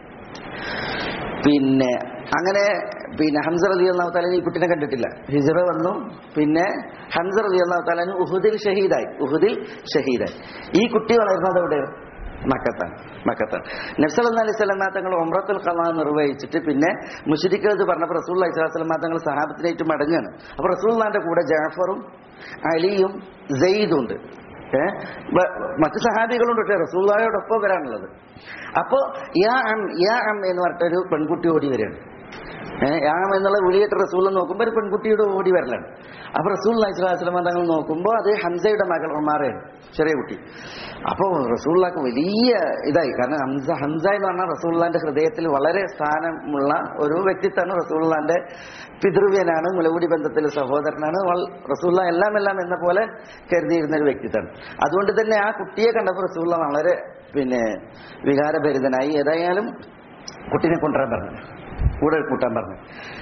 പിന്നെ അങ്ങനെ പിന്നെ ഹംസർ അലി അള്ളാഹു താലൻ ഈ കുട്ടിനെ കണ്ടിട്ടില്ല ഹിജറ വന്നു പിന്നെ ഹംസർ അലി അള്ളാഹു താലൻ ഉഹുദിൽ ഷഹീദായി ഉഹുദിൽ ഷഹീദായി ഈ കുട്ടി വളർന്നത് എവിടെ മക്കത്താണ് മക്കത്താണ് നബ്സൽ അലൈഹി സ്വലമാ തങ്ങൾ ഒമ്രത്തുൽ കലാ നിർവഹിച്ചിട്ട് പിന്നെ മുഷരിക്കത് പറഞ്ഞപ്പോൾ റസൂൽ അലൈഹി സ്വലാസ്ലമാ തങ്ങൾ സഹാബത്തിനായിട്ട് മടങ്ങുകയാണ് അപ്പൊ റസൂൽന്റെ കൂടെ ജാഫറും അലിയും സെയ്ദും ഉണ്ട് ഏ? ബ- മറ്റ് സഹാബികളുണ്ട് പക്ഷേ റസൂള്ളായോടൊപ്പം വരാനുള്ളത് അപ്പോ യാ അം യാ അം എന്ന് പറഞ്ഞിട്ടൊരു പെൺകുട്ടി ഓടി വരികയാണ് ഏഹ് യാ അം എന്നുള്ള വിളിയിട്ട് റസൂൽ നോക്കുമ്പോൾ ഒരു പെൺകുട്ടിയുടെ ഓടി വരലാണ് അപ്പൊ റസൂൽ അലൈഹിസ്ലാം തങ്ങൾ നോക്കുമ്പോൾ അത് ഹംസയുടെ മകൾ ഉമാറയാണ് ചെറിയ കുട്ടി അപ്പോൾ റസൂള്ളാക്ക് വലിയ ഇതായി കാരണം ഹംസ ഹംസ എന്ന് പറഞ്ഞാൽ റസൂള്ളാന്റെ ഹൃദയത്തിൽ വളരെ സ്ഥാനമുള്ള ഒരു വ്യക്തിത്വമാണ് റസൂള്ളാന്റെ പിതൃവ്യനാണ് മുലകുടി ബന്ധത്തിലെ സഹോദരനാണ് വൾ- റസൂള്ള എല്ലാം എല്ലാം എന്ന പോലെ കരുതിയിരുന്ന ഒരു വ്യക്തിത്വമാണ് അതുകൊണ്ട് തന്നെ ആ കുട്ടിയെ കണ്ടപ്പോൾ റസൂള്ള വളരെ പിന്നെ വികാരഭരിതനായി ഏതായാലും കുട്ടീനെ കൊണ്ടുവരാൻ പറഞ്ഞു കൂടെ കൂട്ടാൻ പറഞ്ഞു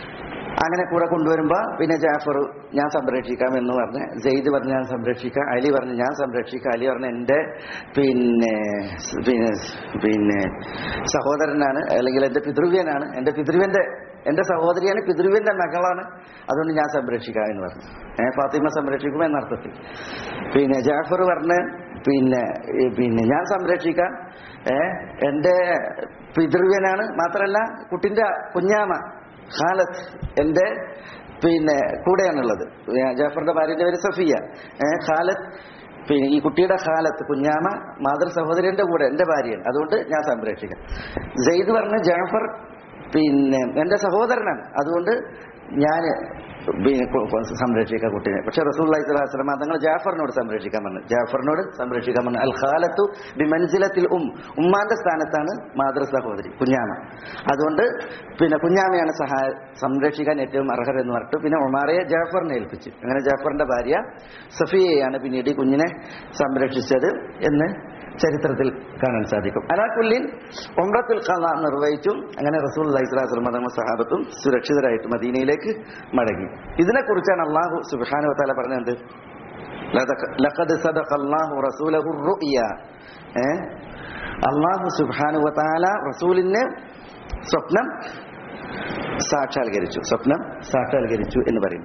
അങ്ങനെ കൂടെ കൊണ്ടുവരുമ്പോ പിന്നെ ജാഫർ ഞാൻ സംരക്ഷിക്കാം എന്ന് പറഞ്ഞ് ജെയ്ദ് പറഞ്ഞ് ഞാൻ സംരക്ഷിക്കാം അലി പറഞ്ഞ് ഞാൻ സംരക്ഷിക്കാം അലി പറഞ്ഞ് എൻ്റെ പിന്നെ പിന്നെ പിന്നെ സഹോദരനാണ് അല്ലെങ്കിൽ എൻ്റെ പിതൃവ്യനാണ് എൻ്റെ പിതൃവ്യന്റെ എൻ്റെ സഹോദരിയാണ് പിതൃവ്യന്റെ മകളാണ് അതുകൊണ്ട് ഞാൻ സംരക്ഷിക്കാം എന്ന് പറഞ്ഞു ഏ ഫാത്തിമ സംരക്ഷിക്കും എന്നർത്ഥത്തിൽ പിന്നെ ജാഫർ പറഞ്ഞ് പിന്നെ ഈ പിന്നെ ഞാൻ സംരക്ഷിക്കാം ഏ എൻ്റെ പിതൃവ്യനാണ് മാത്രമല്ല കുട്ടിന്റെ കുഞ്ഞാമ ഖാലത്ത് എൻ്റെ പിന്നെ കൂടെയാണുള്ളത് ഞാൻ ജാഫറിന്റെ ഭാര്യന്റെ പേര് സഫിയ ഏ ഖാലത്ത് പിന്നെ ഈ കുട്ടിയുടെ ഖാലത്ത് കുഞ്ഞാമ മാതൃ സഹോദരന്റെ കൂടെ എൻ്റെ ഭാര്യയാണ് അതുകൊണ്ട് ഞാൻ സംരക്ഷിക്കാം ജെയ്ദ് പറഞ്ഞ ജാഫർ പിന്നെ എൻ്റെ സഹോദരനാണ് അതുകൊണ്ട് ഞാൻ പിന്നെ കൊ- കൊ- സംരക്ഷിക്കാം കുട്ടീനെ പക്ഷെ റസൂൽ സ്വലാസ്ലമ തങ്ങൾ ജാഫറിനോട് സംരക്ഷിക്കാൻ പറഞ്ഞു ജാഫറിനോട് സംരക്ഷിക്കാൻ പറഞ്ഞു അൽ ഖാലത്തു ബിമൻസിലത്തിൽ ഉം ഉമ്മാന്റെ സ്ഥാനത്താണ് മാതൃ സഹോദരി കുഞ്ഞാമ അതുകൊണ്ട് പിന്നെ കുഞ്ഞാമയാണ് സഹായ സംരക്ഷിക്കാൻ ഏറ്റവും അർഹർ എന്ന് പറഞ്ഞിട്ട് പിന്നെ ഉമാറയെ ജാഫറിനെ ഏൽപ്പിച്ചു അങ്ങനെ ജാഫറിന്റെ ഭാര്യ സഫിയയാണ് പിന്നീട് ഈ കുഞ്ഞിനെ സംരക്ഷിച്ചത് എന്ന് ചരിത്രത്തിൽ കാണാൻ സാധിക്കും അലാക്കുല്ലിൻ ഒമ്രത്തുൽ ഖല നിർവഹിച്ചു അങ്ങനെ റസൂൽ അലൈഹിസ്ലാം തങ്ങൾ സഹാബത്തും സുരക്ഷിതരായിട്ട് മദീനയിലേക്ക് മടങ്ങി ഇതിനെക്കുറിച്ചാണ് അള്ളാഹു സുബാനു താല പറഞ്ഞത് ലഖദ് സദഖ അല്ലാഹു റസൂലഹു റുഅ്യ ഏ അള്ളാഹു സുബ്ഹാനഹു വതആല റസൂലിന് സ്വപ്നം സാക്ഷാത്കരിച്ചു സ്വപ്നം സാക്ഷാത്കരിച്ചു എന്ന് പറയുന്നു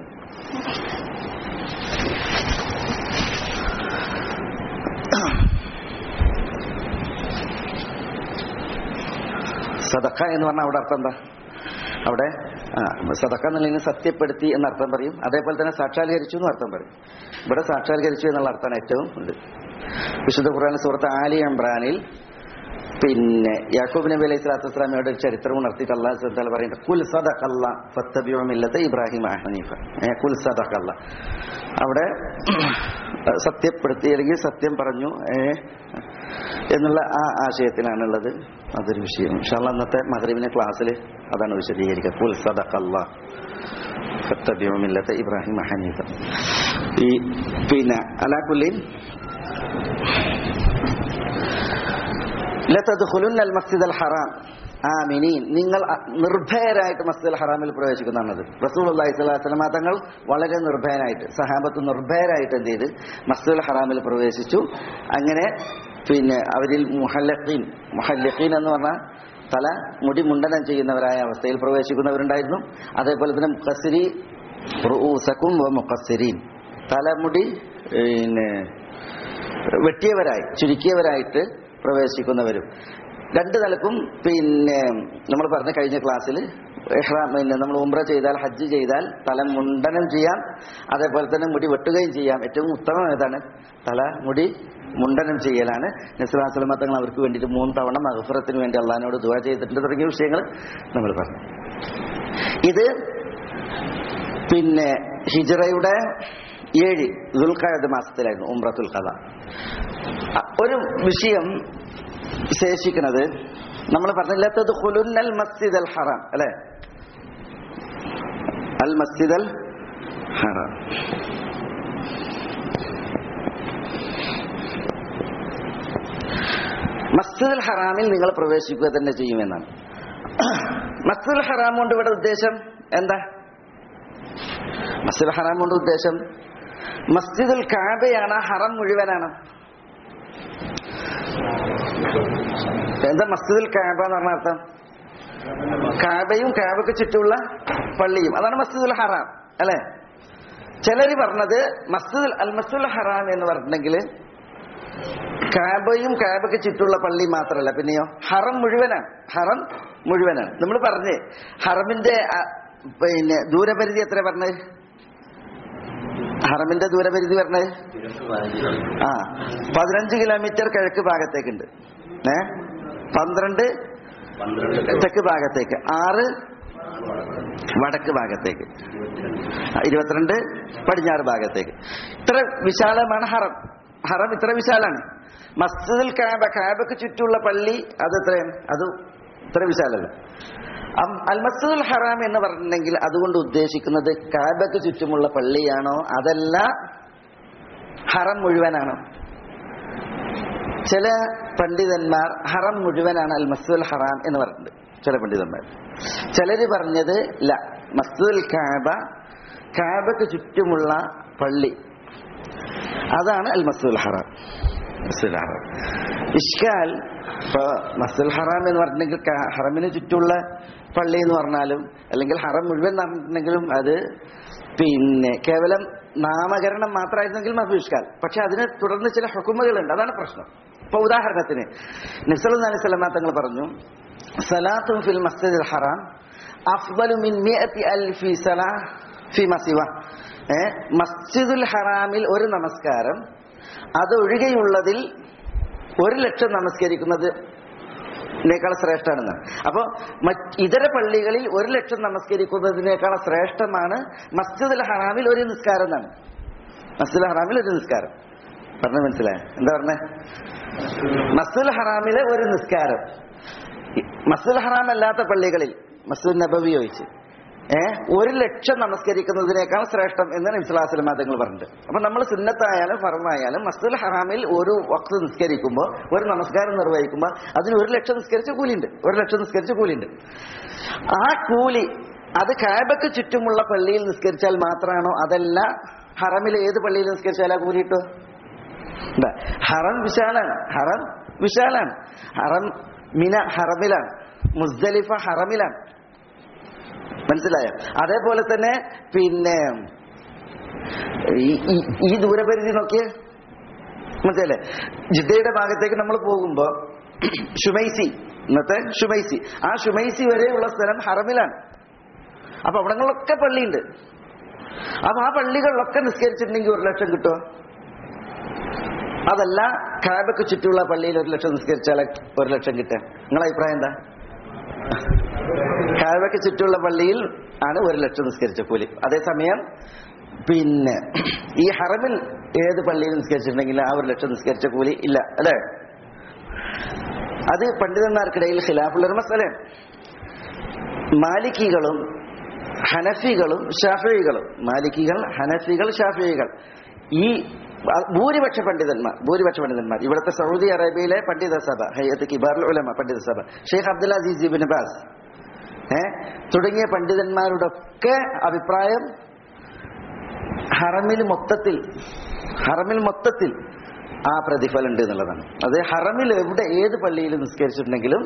സദക്ക എന്ന് പറഞ്ഞാൽ അവിടെ അർത്ഥം എന്താ അവിടെ ആ, സദക്ക എന്നുള്ളതിന് സത്യപ്പെടുത്തി എന്ന അർത്ഥം പറയും അതേപോലെ തന്നെ സാക്ഷാത്കരിച്ചു എന്ന് അർത്ഥം പറയും ഇവിടെ സാക്ഷാത്കരിച്ചു എന്നുള്ള അർത്ഥമാണ് ഏറ്റവും ഉണ്ട് വിശുദ്ധ ഖുർആൻ സുഹൃത്ത് ആലി ഇമ്രാനിൽ പിന്നെ യാക്കൂബ് നബി അലൈഹി സ്വലാത്തു വസ്സലാമയുടെ ഒരു ചരിത്രം ഉണർത്തിയിട്ട് അള്ളാഹു സുബ്ഹാനഹു പറയുന്നത് കുൽ സദഖല്ല ഫത്തബിഉ മില്ലത ഇബ്രാഹിം ഹനീഫ ഏ, കുൽ സദഖല്ല അവിടെ സത്യപ്പെടുത്തി അല്ലെങ്കിൽ സത്യം പറഞ്ഞു ഏ, എന്നുള്ള ആ ആശയത്തിലാണുള്ളത് അതൊരു വിഷയം ഇൻഷാല്ല അന്നത്തെ മഗ്രിബിനെ ക്ലാസ്സിൽ അതാണ് വിശദീകരിക്കുക കുൽ സദഖല്ല ഫത്തബിഉ മില്ലത ഇബ്രാഹിം ഹനീഫ ഈ പിന്നെ അലാക്കുല്ലീൻ ലതദ്ഖുലുന്ന അൽ മസ്ജിദൽ ഹറാം ആമിനീൻ നിങ്ങൾ അ- നിർഭയരായിട്ട് മസ്ജിദുൽ ഹറാമിൽ പ്രവേശിക്കുന്നതാണത് റസൂൽ അള്ളാഹി സ്വലാസ്ലമ തങ്ങൾ വളരെ നിർഭയനായിട്ട് സഹാബത്ത് നിർഭയരായിട്ട് എന്ത് ചെയ്ത് മസ്ജിദുൽ ഹറാമിൽ പ്രവേശിച്ചു അങ്ങനെ പിന്നെ അവരിൽ മുഹല്ലഖീൻ മുഹല്ലഖീൻ എന്ന് പറഞ്ഞാൽ തല മുടി മുണ്ടനം ചെയ്യുന്നവരായ അവസ്ഥയിൽ പ്രവേശിക്കുന്നവരുണ്ടായിരുന്നു അതേപോലെ തന്നെ മുഖസ്സിരി റുഊസക്കും വ മുഖസ്സിരീൻ തലമുടി പിന്നെ വെട്ടിയവരായി ചുരുക്കിയവരായിട്ട് പ്രവേശിക്കുന്നവരും രണ്ട് നിലക്കും പിന്നെ നമ്മൾ പറഞ്ഞ കഴിഞ്ഞ ക്ലാസ്സിൽ ഇഹ്റാം പിന്നെ നമ്മൾ ഉംറ ചെയ്താൽ ഹജ്ജ് ചെയ്താൽ തല മുണ്ടനം ചെയ്യാം അതേപോലെ തന്നെ മുടി വെട്ടുകയും ചെയ്യാം ഏറ്റവും ഉത്തമം ഏതാണ് തല മുടി മുണ്ടനം ചെയ്യലാണ് നസ്ലാസ്ലമ തങ്ങൾ അവർക്ക് വേണ്ടിയിട്ട് മൂന്ന് തവണ മഹഫുറത്തിന് വേണ്ടി അള്ളഹാനോട് ദുവാ ചെയ്തിട്ടുണ്ട് തുടങ്ങിയ വിഷയങ്ങൾ നമ്മൾ പറഞ്ഞു ഇത് പിന്നെ ഹിജറയുടെ ഏഴ് ദുൽഖായത് മാസത്തിലായിരുന്നു ഉംറത്തുൽ കഥ ഒരു വിഷയം ശേഷിക്കുന്നത് നമ്മൾ പറഞ്ഞില്ലാത്തത് ഹുലുന്നൽ മസ്ജിദ് അൽ ഹറാം അല്ലെ അൽ മസ്ജിദ് അൽ ഹറാം മസ്ജിദ് അൽ ഹറാമിൽ നിങ്ങൾ പ്രവേശിക്കുക തന്നെ ചെയ്യുമെന്നാണ് മസ്ജിദുൽ ഹറാം കൊണ്ട് ഇവിടെ ഉദ്ദേശം എന്താ മസ്ജിദുൽ ഹറാം കൊണ്ട് ഉദ്ദേശം മസ്ജിദുൽ കാബയാണ് ഹറം മുഴുവനാണ് എന്താ മസ്ജിദുൽ കാബ എന്ന് പറഞ്ഞ അർത്ഥം കാബയും കാബയ്ക്ക് ചുറ്റുമുള്ള പള്ളിയും അതാണ് മസ്ജിദുൽ ഹറാം അല്ലെ ചിലര് പറഞ്ഞത് മസ്ജിദുൽ അൽ മസ്ജിദുൽ ഹറാം എന്ന് പറഞ്ഞിട്ടുണ്ടെങ്കിൽ കാബയും കാബയ്ക്ക് ചുറ്റുള്ള പള്ളി മാത്രമല്ല പിന്നെയോ ഹറം മുഴുവനാണ് ഹറം മുഴുവനാണ് നമ്മൾ പറഞ്ഞ് ഹറമിന്റെ ആ, പിന്നെ ദൂരപരിധി എത്ര പറഞ്ഞത് ഹറമിന്റെ ദൂരപരിധി പറഞ്ഞത് ആ പതിനഞ്ച് കിലോമീറ്റർ കിഴക്ക് ഭാഗത്തേക്കുണ്ട് ഏ പന്ത്രണ്ട് തെക്ക് ഭാഗത്തേക്ക് ആറ് വടക്ക് ഭാഗത്തേക്ക് ആ, ഇരുപത്തിരണ്ട് പടിഞ്ഞാറ് ഭാഗത്തേക്ക് ഇത്ര വിശാലമാണ് ഹറം ഹറം ഇത്ര വിശാലാണ് മസ്ജിദുൽ കാബ കാബയ്ക്ക് ചുറ്റുമുള്ള പള്ളി അത് എത്രയാണ് അത് ഇത്ര വിശാലല്ല അം- അൽ മസ്ജിദുൽ ഹറാം എന്ന് പറഞ്ഞിട്ടുണ്ടെങ്കിൽ അതുകൊണ്ട് ഉദ്ദേശിക്കുന്നത് കാബയ്ക്ക് ചുറ്റുമുള്ള പള്ളിയാണോ അതല്ല ഹറം മുഴുവനാണോ ചില പണ്ഡിതന്മാർ ഹറം മുഴുവനാണ് അൽ മസ്ജിദുൽ ഹറാം എന്ന് പറഞ്ഞിട്ടുണ്ട് ചില പണ്ഡിതന്മാർ ചിലര് പറഞ്ഞത് ല മസ്ജിദുൽ കാബ കാബയ്ക്ക് ചുറ്റുമുള്ള പള്ളി അതാണ് അൽ മസ്ജിദുൽ ഹറാം മസ്ജിദുൽ ഹറാം ഇഷ്കാൽ ഇപ്പൊ മസ്ജിദുൽ ഹറാം എന്ന് പറഞ്ഞിട്ടുണ്ടെങ്കിൽ ക- ഹറമിന് ചുറ്റുമുള്ള പള്ളി എന്ന് പറഞ്ഞാലും അല്ലെങ്കിൽ ഹറം മുഴുവൻ നടന്നിട്ടുണ്ടെങ്കിലും അത് പിന്നെ കേവലം നാമകരണം മാത്രമായിരുന്നെങ്കിൽ മഫു ഇഷ്കാൽ പക്ഷെ അതിന് തുടർന്ന് ചില ഹുക്കുമകളുണ്ട് അതാണ് പ്രശ്നം ഇപ്പൊ ഉദാഹരണത്തിന് നിസലു അലൈഹി സ്വലമ തങ്ങൾ പറഞ്ഞു സലാത്തും ഫിൽ മസ്ജിദുൽ ഹറാം അഫ്ദലു മിൻ മിഅത്തി അൽഫി സലാ ഫി മസിവ ഏ, മസ്ജിദുൽ ഹറാമിൽ ഒരു നമസ്കാരം അതൊഴികെയുള്ളതിൽ ഒരു ലക്ഷം നമസ്കരിക്കുന്നത് ഇതിനേക്കാൾ ശ്രേഷ്ഠമാണെന്ന് അപ്പോൾ ഇതര പള്ളികളിൽ ഒരു ലക്ഷം നമസ്കരിക്കുന്നതിനേക്കാൾ ശ്രേഷ്ഠമാണ് മസ്ജിദുൽ ഹറാമിൽ ഒരു നിസ്കാരം എന്നാണ് മസ്ജിദുൽ ഹറാമിൽ ഒരു നിസ്കാരം പറഞ്ഞ മനസ്സിലായ എന്താ പറഞ്ഞേ മസ്ജിദുൽ ഹറാമിലെ ഒരു നിസ്കാരം മസ്ജിദുൽ ഹറാം അല്ലാത്ത പള്ളികളിൽ മസ്ജിദ് നബവി ചോദിച്ച് ഏ ഒരു ലക്ഷം നമസ്കരിക്കുന്നതിനേക്കാൾ ശ്രേഷ്ഠം എന്ന് നബ്സുലാസ്ലം തങ്ങൾ പറഞ്ഞിട്ടുണ്ട് അപ്പൊ നമ്മൾ സുന്നത്തായാലും ഫറമായാലും മസ്ജിദുൽ ഹറാമിൽ ഒരു വക്ത് നിസ്കരിക്കുമ്പോൾ ഒരു നമസ്കാരം നിർവഹിക്കുമ്പോൾ അതിന് ഒരു ലക്ഷം നിസ്കരിച്ച കൂലിയുണ്ട് ഒരു ലക്ഷം നിസ്കരിച്ച കൂലിയുണ്ട് ആ കൂലി അത് കാബയ്ക്ക് ചുറ്റുമുള്ള പള്ളിയിൽ നിസ്കരിച്ചാൽ മാത്രമാണോ അതല്ല ഹറമിൽ ഏത് പള്ളിയിൽ നിസ്കരിച്ചാലാ കൂലി കിട്ടുമോ എന്താ ഹറം വിശാലാണ് ഹറം വിശാലാണ് ഹറം മിന ഹറമിലാണ് മുസ്ദലിഫ ഹറമിലാണ് മനസ്സിലായോ അതേപോലെ തന്നെ പിന്നെ ഈ- ഈ- ഈ ദൂരപരിധി നോക്കിയേ മനസ്സിലല്ലേ ജിദ്ദയുടെ ഭാഗത്തേക്ക് നമ്മൾ പോകുമ്പോ ഷുമൈസി ഇന്നത്തെ ഷുമൈസി ആ ഷുമൈസി വരെയുള്ള സ്ഥലം ഹറമിലാണ് അപ്പൊ അവിടങ്ങളിലൊക്കെ പള്ളിയുണ്ട് അപ്പൊ ആ പള്ളികളിലൊക്കെ നിസ്കരിച്ചിട്ടുണ്ടെങ്കിൽ ഒരു ലക്ഷം കിട്ടുമോ അതല്ല കാബയ്ക്ക് ചുറ്റുമുള്ള പള്ളിയിൽ ഒരു ലക്ഷം നിസ്കരിച്ചാൽ ഒരു ലക്ഷം കിട്ടുക നിങ്ങളെ അഭിപ്രായം എന്താ കാബയ്ക്ക് ചുറ്റുമുള്ള പള്ളിയിൽ ആണ് ഒരു ലക്ഷം നിസ്കരിച്ച കൂലി അതേസമയം പിന്നെ ഈ ഹറമിൽ ഏത് പള്ളിയിൽ നിസ്കരിച്ചിട്ടുണ്ടെങ്കിൽ ആ ഒരു ലക്ഷം നിസ്കരിച്ച കൂലി ഇല്ല അല്ലേ അത് പണ്ഡിതന്മാർക്കിടയിൽ ഖിലാഫുള്ള ഒരു മസലയാണ് മാലിക്കികളും ഹനഫികളും ഷാഫികളും മാലിക്കികൾ ഹനഫികൾ ഷാഫികൾ ഈ ഭൂരിപക്ഷ പണ്ഡിതന്മാർ ഭൂരിപക്ഷ പണ്ഡിതന്മാർ ഇവിടുത്തെ സൗദി അറേബ്യയിലെ പണ്ഡിത സഭ ഹയ്യത്ത് കിബാർ ഉലമ പണ്ഡിത സഭ Sheikh Abdul Aziz ibn Baz ഏ തുടങ്ങിയ പണ്ഡിതന്മാരുടെ ഒക്കെ അഭിപ്രായം ഹറമിൽ മൊത്തത്തിൽ ഹറമിൽ മൊത്തത്തിൽ ആ പ്രതിഫലം ഉണ്ട് എന്നുള്ളതാണ് അത് ഹറമിൽ എവിടെ ഏത് പള്ളിയിൽ നിസ്കരിച്ചിട്ടുണ്ടെങ്കിലും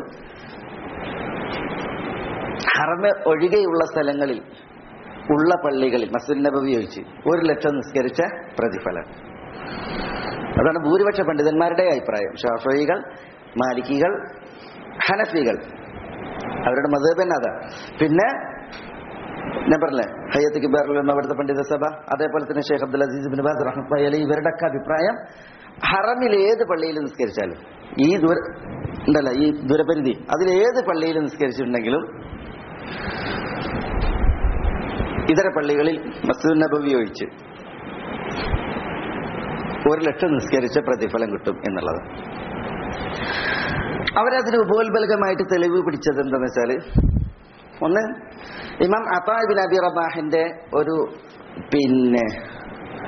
ഹറമ ഒഴികെയുള്ള സ്ഥലങ്ങളിൽ ഉള്ള പള്ളികളിൽ മസ്ജിദ് നബവി ഒഴിച്ച് ഒരു ലക്ഷം നിസ്കരിച്ച പ്രതിഫലം അതാണ് ഭൂരിപക്ഷ പണ്ഡിതന്മാരുടെ അഭിപ്രായം ഷാഫികൾ മാലിക്കികൾ ഹനഫികൾ അവരുടെ മതബ് തന്നെ അതാ പിന്നെ ഞാൻ പറഞ്ഞില്ലേ ഹയ്യത്ത് കിബാറിൽ അവിടുത്തെ പണ്ഡിത സഭ അതേപോലെ തന്നെ Sheikh Abdul Aziz bin Baz റഹ്മത്ത് അലി ഇവരുടെ ഒക്കെ അഭിപ്രായം ഹറമിൽ ഏത് പള്ളിയിൽ നിസ്കരിച്ചാലും ഈ ദൂര ഉണ്ടല്ല ഈ ദൂരപരിധി അതിൽ ഏത് പള്ളിയിൽ നിസ്കരിച്ചിട്ടുണ്ടെങ്കിലും ഇതര പള്ളികളിൽ മസ്ജിദ് നബവി ഒഴിച്ച് ഒരു ലക്ഷം നിസ്കരിച്ച പ്രതിഫലം കിട്ടും എന്നുള്ളത് അവരതിന് ഉപോത്ബലകമായിട്ട് തെളിവ് പിടിച്ചത് എന്താണെന്ന് വെച്ചാല് ഒന്ന് ഇമാം അത്താബിൻ അബി റബാഹിന്റെ ഒരു പിന്നെ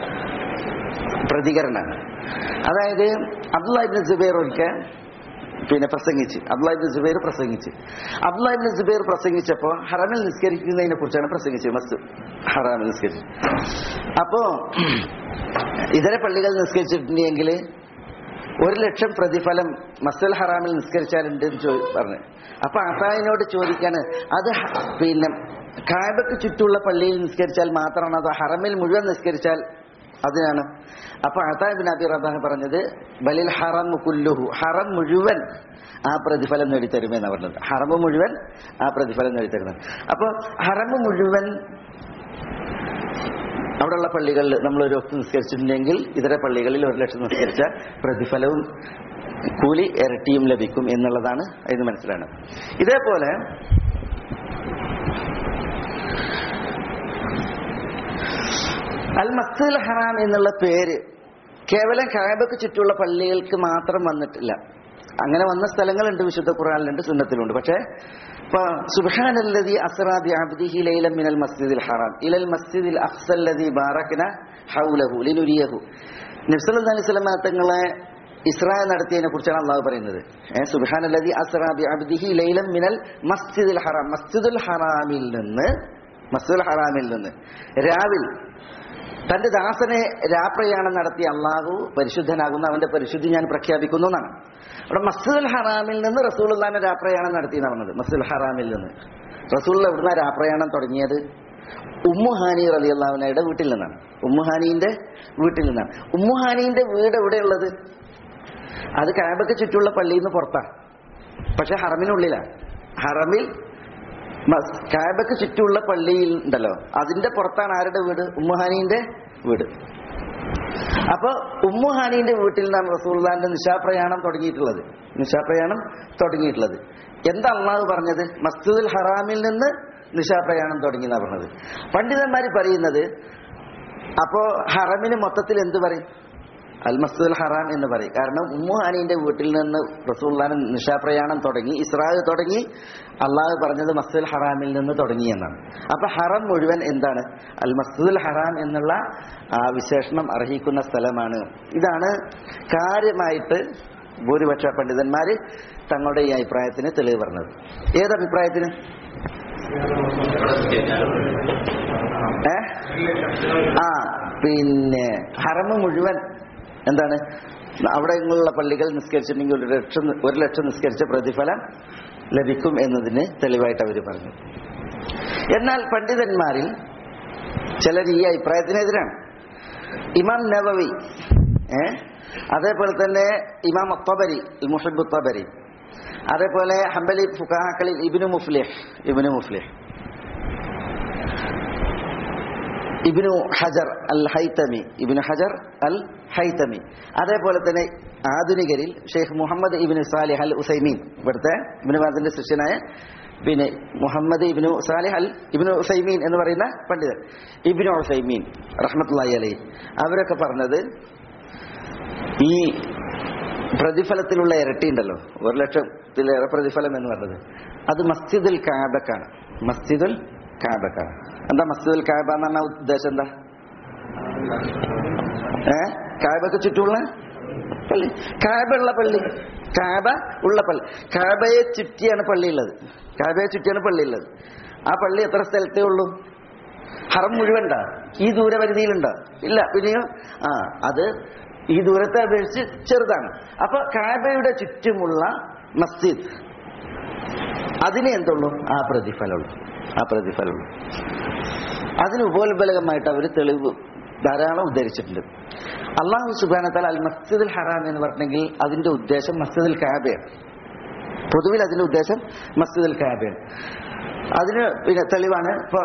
പ്രതികരണമാണ് അതായത് അബ്ദുല്ലാഹിബിൻ സുബൈർ ഒരിക്കൽ പിന്നെ പ്രസംഗിച്ച് അബ്ദുല്ലാഹിബിൻ സുബൈർ പ്രസംഗിച്ച് അബ്ദുല്ലാഹിബിൻ സുബൈർ പ്രസംഗിച്ചപ്പോൾ ഹറമിൽ നിസ്കരിക്കുന്നതിനെ കുറിച്ചാണ് പ്രസംഗിച്ചത് മസ്ത് ഹറാമിൽ നിസ്കരിച്ചു അപ്പോ ഇതര പള്ളികൾ നിസ്കരിച്ചിട്ടുണ്ടെങ്കിൽ ഒരു ലക്ഷം പ്രതിഫലം മസ്തുൽ ഹറാമിൽ നിസ്കരിച്ചാലുണ്ട് എന്ന് ചോ- പറഞ്ഞു അപ്പൊ അത്തായിനോട് ചോദിക്കാണ് അത് ഹ- പിന്നെ കാബയ്ക്ക് ചുറ്റുള്ള പള്ളിയിൽ നിസ്കരിച്ചാൽ മാത്രമാണ് അത് ഹറമിൽ മുഴുവൻ നിസ്കരിച്ചാൽ അതിനാണ് അപ്പൊ അതാബിൻ അബി റബാഹ് പറഞ്ഞത് ബലിൽ ഹറം കുല്ലുഹു ഹറം മുഴുവൻ ആ പ്രതിഫലം നേടിത്തരുമെന്നാണ് പറഞ്ഞത് ഹറം മുഴുവൻ ആ പ്രതിഫലം നേടിത്തരുന്നത് അപ്പൊ ഹറം മുഴുവൻ അവിടെയുള്ള പള്ളികളിൽ നമ്മൾ ഒരു ഒത്ത് നിസ്കരിച്ചിട്ടുണ്ടെങ്കിൽ ഇതര പള്ളികളിൽ ഒരു ലക്ഷം നിസ്കരിച്ച പ്രതിഫലവും കൂലി ഇരട്ടിയും ലഭിക്കും എന്നുള്ളതാണ് ഇത് മനസ്സിലാണ് ഇതേപോലെ അൽ മസ്ജിദുൽ ഹറാം എന്നുള്ള പേര് കേവലം കാബയ്ക്ക് ചുറ്റുള്ള പള്ളികൾക്ക് മാത്രം വന്നിട്ടില്ല അങ്ങനെ വന്ന സ്ഥലങ്ങളുണ്ട് വിശുദ്ധ ഖുറാനിലുണ്ട് സുന്നത്തിലുണ്ട് പക്ഷേ ഇപ്പൊ സുബ്ഹാനല്ലദി അസ്റാ ബി അബ്ദിഹി ലൈലൻ മിനൽ മസ്ജിദിൽ ഹറാം ഇലൽ മസ്ജിദിൽ അഖ്സല്ലദി ബാറക്ന ഹൗലഹു ലിനുരിയഹു നബി സല്ലല്ലാഹു അലൈഹി വസല്ലം തങ്ങളെ ഇസ്രാ നടത്തിയതിനെ കുറിച്ചാണ് അള്ളാഹു പറയുന്നത് ഏഹ് സുബ്ഹാനല്ലദി അസ്റാ ബി അബ്ദിഹി ലൈലൻ മിനൽ മസ്ജിദിൽ ഹറാം മസ്ജിദുൽ ഹറാമിൽ നിന്ന് മസ്ജിദുൽ ഹറാമിൽ നിന്ന് രാവിൽ തന്റെ ദാസനെ രാപ്രയാണം നടത്തിയ അള്ളാഹു പരിശുദ്ധനാകുന്ന അവന്റെ പരിശുദ്ധി ഞാൻ പ്രഖ്യാപിക്കുന്നു എന്നാണ് അവിടെ മസ്ജിദുൽ ഹറാമിൽ നിന്ന് റസൂൽദാനെ രാപ്രയാണം നടത്തി എന്ന് പറഞ്ഞത് മസ്ജിദുൽ ഹറാമിൽ നിന്ന് റസൂൽ എവിടുന്ന രാപ്രയാണം തുടങ്ങിയത് ഉമ്മുഹാനി റലി അള്ളാഹുനയുടെ വീട്ടിൽ നിന്നാണ് ഉമ്മുഹാനീന്റെ വീട്ടിൽ നിന്നാണ് ഉമ്മുഹാനീന്റെ വീട് എവിടെയുള്ളത് അത് കാബയ്ക്ക് ചുറ്റുള്ള പള്ളിയിൽ നിന്ന് പുറത്താണ് പക്ഷെ ഹറമിനുള്ളിലാണ് ഹറമിൽ മസ്- കാബയ്ക്ക് ചുറ്റുമുള്ള പള്ളിയിൽ ഉണ്ടല്ലോ അതിന്റെ പുറത്താണ് ആരുടെ വീട് ഉമ്മുഹാനീന്റെ വീട് അപ്പൊ ഉമ്മുഹാനീന്റെ വീട്ടിൽ നിന്നാണ് റസൂൽദാന്റെ നിശാപ്രയാണം തുടങ്ങിയിട്ടുള്ളത് നിശാപ്രയാണം തുടങ്ങിയിട്ടുള്ളത് എന്താ അള്ളാഹു പറഞ്ഞത് മസ്ജിദുൽ ഹറാമിൽ നിന്ന് നിശാപ്രയാണം തുടങ്ങി എന്നാ പറഞ്ഞത് പണ്ഡിതന്മാർ പറയുന്നത് അപ്പോ ഹറമിന് മൊത്തത്തിൽ എന്ത് പറയും അൽ മസ്ജിദുൽ ഹറാം എന്ന് പറയും കാരണം ഉമ്മുഹാനീന്റെ വീട്ടിൽ നിന്ന് റസൂള്ളാൻ നിശാപ്രയാണം തുടങ്ങി ഇസ്രായേൽ തുടങ്ങി അള്ളാഹു പറഞ്ഞത് മസ്ജിദുൽ ഹറാമിൽ നിന്ന് തുടങ്ങി എന്നാണ് അപ്പൊ ഹറം മുഴുവൻ എന്താണ് അൽ മസ്ജിദുൽ ഹറാം എന്നുള്ള ആ വിശേഷണം അർഹിക്കുന്ന സ്ഥലമാണ് ഇതാണ് കാര്യമായിട്ട് ഭൂരിപക്ഷ പണ്ഡിതന്മാര് തങ്ങളുടെ ഈ അഭിപ്രായത്തിന് തെളിവ് പറഞ്ഞത് ഏത് അഭിപ്രായത്തിന് ഏ ആ പിന്നെ ഹറമ് മുഴുവൻ എന്താണ് അവിടെ ഉള്ള പള്ളികൾ നിസ്കരിച്ചിട്ടുണ്ടെങ്കിൽ ഒരു ലക്ഷം ഒരു ലക്ഷം നിസ്കരിച്ച പ്രതിഫലം ലഭിക്കും എന്നതിന് തെളിവായിട്ട് അവർ പറഞ്ഞു എന്നാൽ പണ്ഡിതന്മാരിൽ ചിലർ ഈ അഭിപ്രായത്തിനെതിരാണ് ഇമാം നവവി ഏ അതേപോലെ തന്നെ ഇമാം അത്തബരി മുഹിബ് തബരി അതേപോലെ ഹംബലി ഫുഖാക്കളിൽ ഇബിനു മുഫ്ലിഹ് ഇബിനു മുഫ്ലിഹ് ഇബിനു ഹജർ അൽ ഹൈത്തമി ഇബിനു ഹജർ അൽ ഹൈത്തമി അതേപോലെ തന്നെ ആധുനികരിൽ Sheikh Muhammad ibn Salih al Uthaymeen ഇവിടുത്തെ ഇബിനു ബാസിന്റെ ശിഷ്യനായ പിന്നെ Muhammad ibn Salih al ibn Uthaymeen എന്ന് പറയുന്ന പണ്ഡിതൻ ഇബിനു ഉസൈമീൻ റഹ്മത്തുള്ളി അലൈ അവരൊക്കെ പറഞ്ഞത് ഈ പ്രതിഫലത്തിലുള്ള ഇരട്ടി ഉണ്ടല്ലോ ഒരു ലക്ഷത്തിലേറെ പ്രതിഫലം എന്ന് പറഞ്ഞത് അത് മസ്ജിദുൽ കാബക്കാണ് മസ്ജിദുൽ കാബക്കാണ് എന്താ മസ്ജിദുൽ കാബ എന്ന് പറഞ്ഞ ഉദ്ദേശം എന്താ ഏ കാബക്ക് ചുറ്റുമുള്ള പള്ളി കാബ ഉള്ള പള്ളി കാബ ഉള്ള പള്ളി കാബയെ ചുറ്റിയാണ് പള്ളി ഉള്ളത് കാബയെ ചുറ്റിയാണ് പള്ളി ഉള്ളത് ആ പള്ളി എത്ര സ്ഥലത്തേ ഉള്ളൂ ഹറം മുഴുവൻ ഉണ്ടോ ഈ ദൂരപരിധിയിലുണ്ടോ ഇല്ല പിന്നെയോ ആ അത് ഈ ദൂരത്തെ അപേക്ഷിച്ച് ചെറുതാണ് അപ്പൊ കാബയുടെ ചുറ്റുമുള്ള മസ്ജിദ് അതിനെ എന്തുള്ളൂ ആ പ്രതിഫലമുള്ളൂ ആ പ്രതിഫലമുള്ളൂ അതിന് ഉപോത്ബലകമായിട്ട് അവർ തെളിവ് ധാരാളം ഉദ്ധരിച്ചിട്ടുണ്ട് അള്ളാഹു സുബാനത്താൽ അൽ മസ്ജിദുൽ ഹറാം എന്ന് പറഞ്ഞെങ്കിൽ അതിന്റെ ഉദ്ദേശം മസ്ജിദുൽ കാബയാണ് പൊതുവിൽ അതിന്റെ ഉദ്ദേശം മസ്ജിദുൽ കാബയാണ് അതിന് പിന്നെ തെളിവാണ് ഇപ്പൊ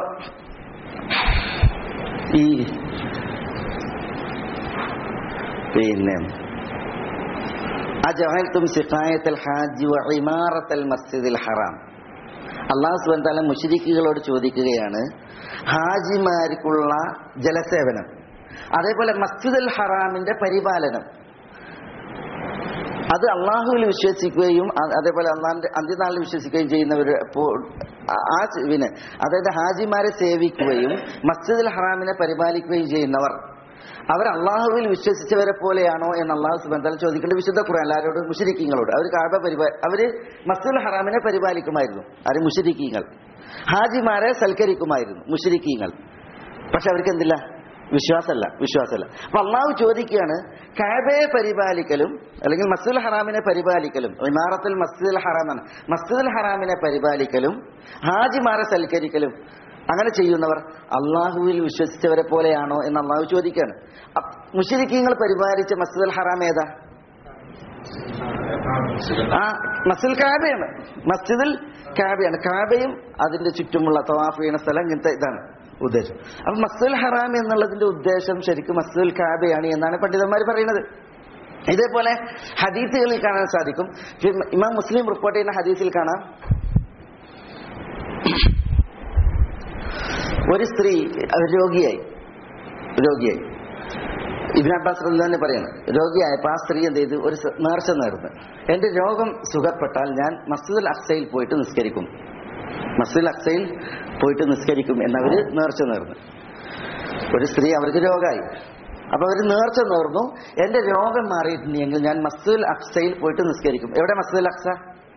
ഈ പിന്നെ അജഅൽതും സിഖായത്തൽ ഹാജി വ ഇമാറത്തൽ മസ്ജിദിൽ ഹറാം അള്ളാഹു സുബ്ഹാനഹു വതആല മുശ്രിക്കുകളോട് ചോദിക്കുകയാണ് ഹാജിമാർക്കുള്ള ജലസേവനം അതേപോലെ മസ്ജിദുൽ ഹറാമിന്റെ പരിപാലനം അത് അള്ളാഹുവിൽ വിശ്വസിക്കുകയും അ- അതേപോലെ അള്ളാഹിന്റെ അന്ത്യനാളിൽ വിശ്വസിക്കുകയും ചെയ്യുന്നവർ ആ പിന്നെ അതായത് ഹാജിമാരെ സേവിക്കുകയും മസ്ജിദുൽ ഹറാമിനെ പരിപാലിക്കുകയും ചെയ്യുന്നവർ അവർ അള്ളാഹുവിൽ വിശ്വസിച്ചവരെ പോലെയാണോ എന്ന് അള്ളാഹു സുബന്ധ ചോദിക്കേണ്ട വിശുദ്ധ ഖുർആൻ ആരോട് മുഷരിക്കങ്ങളോട് അവർ കാബ പരിപാ അവര് മസ്തുൽ ഹറാമിനെ പരിപാലിക്കുമായിരുന്നു ആര് മുഷരിക്കീങ്ങൾ ഹാജിമാരെ സൽക്കരിക്കുമായിരുന്നു മുഷരിക്കീങ്ങൾ പക്ഷെ അവർക്ക് എന്തില്ല വിശ്വാസമല്ല വിശ്വാസമല്ല അപ്പൊ അള്ളാഹു ചോദിക്കുകയാണ് കാബയെ പരിപാലിക്കലും അല്ലെങ്കിൽ മസ്ജിദുൽ ഹറാമിനെ പരിപാലിക്കലും ഇമാറത്തുൽ മസ്ജിദുൽ ഹറാമാണ് മസ്ജിദുൽ ഹറാമിനെ പരിപാലിക്കലും ഹാജിമാരെ സൽക്കരിക്കലും അങ്ങനെ ചെയ്യുന്നവർ അള്ളാഹുവിൽ വിശ്വസിച്ചവരെ പോലെയാണോ എന്ന് അള്ളാഹു ചോദിക്കുകയാണ് മുഷരിക്കീങ്ങൾ പരിപാലിച്ച മസ്ജിദുൽ ഹറാം ഏതാ ആ മസ്ജിദ് കാബയാണ് മസ്ജിദിൽ കാബയാണ് കാബയും അതിന്റെ ചുറ്റുമുള്ള തവാഫ് ചെയ്യുന്ന സ്ഥലം ഇങ്ങനത്തെ ഇതാണ് ഉദ്ദേശം അപ്പൊ മസ്ജിദുൽ ഹറാം എന്നുള്ളതിന്റെ ഉദ്ദേശം ശരിക്കും മസ്ജിദുൽ കാബയാണ് എന്നാണ് പണ്ഡിതന്മാർ പറയുന്നത് ഇതേപോലെ ഹദീസുകളിൽ കാണാൻ സാധിക്കും ഇമാം മുസ്ലിം റിപ്പോർട്ട് ചെയ്യുന്ന ഹദീസിൽ കാണാം ഒരു സ്ത്രീ രോഗിയായി രോഗിയായി ഇബിൻ അബ്ബാസ് തന്നെ പറയാണ് രോഗിയായപ്പോ ആ സ്ത്രീ എന്ത് ചെയ്തു ഒരു നേർച്ച നേർന്ന് എന്റെ രോഗം സുഖപ്പെട്ടാൽ ഞാൻ മസ്ജിദുൽ അക്സയിൽ പോയിട്ട് നിസ്കരിക്കും മസ്ജിദുൽ അക്സയിൽ പോയിട്ട് നിസ്കരിക്കും എന്നവര് നേർച്ച നേർന്നു ഒരു സ്ത്രീ അവർക്ക് രോഗമായി അപ്പൊ അവര് നേർച്ച നേർന്നു എന്റെ രോഗം മാറിയിട്ടുണ്ടെങ്കിൽ ഞാൻ മസ്ജിദുൽ അക്സയിൽ പോയിട്ട് നിസ്കരിക്കും എവിടെ മസ്ജിദുൽ അക്സ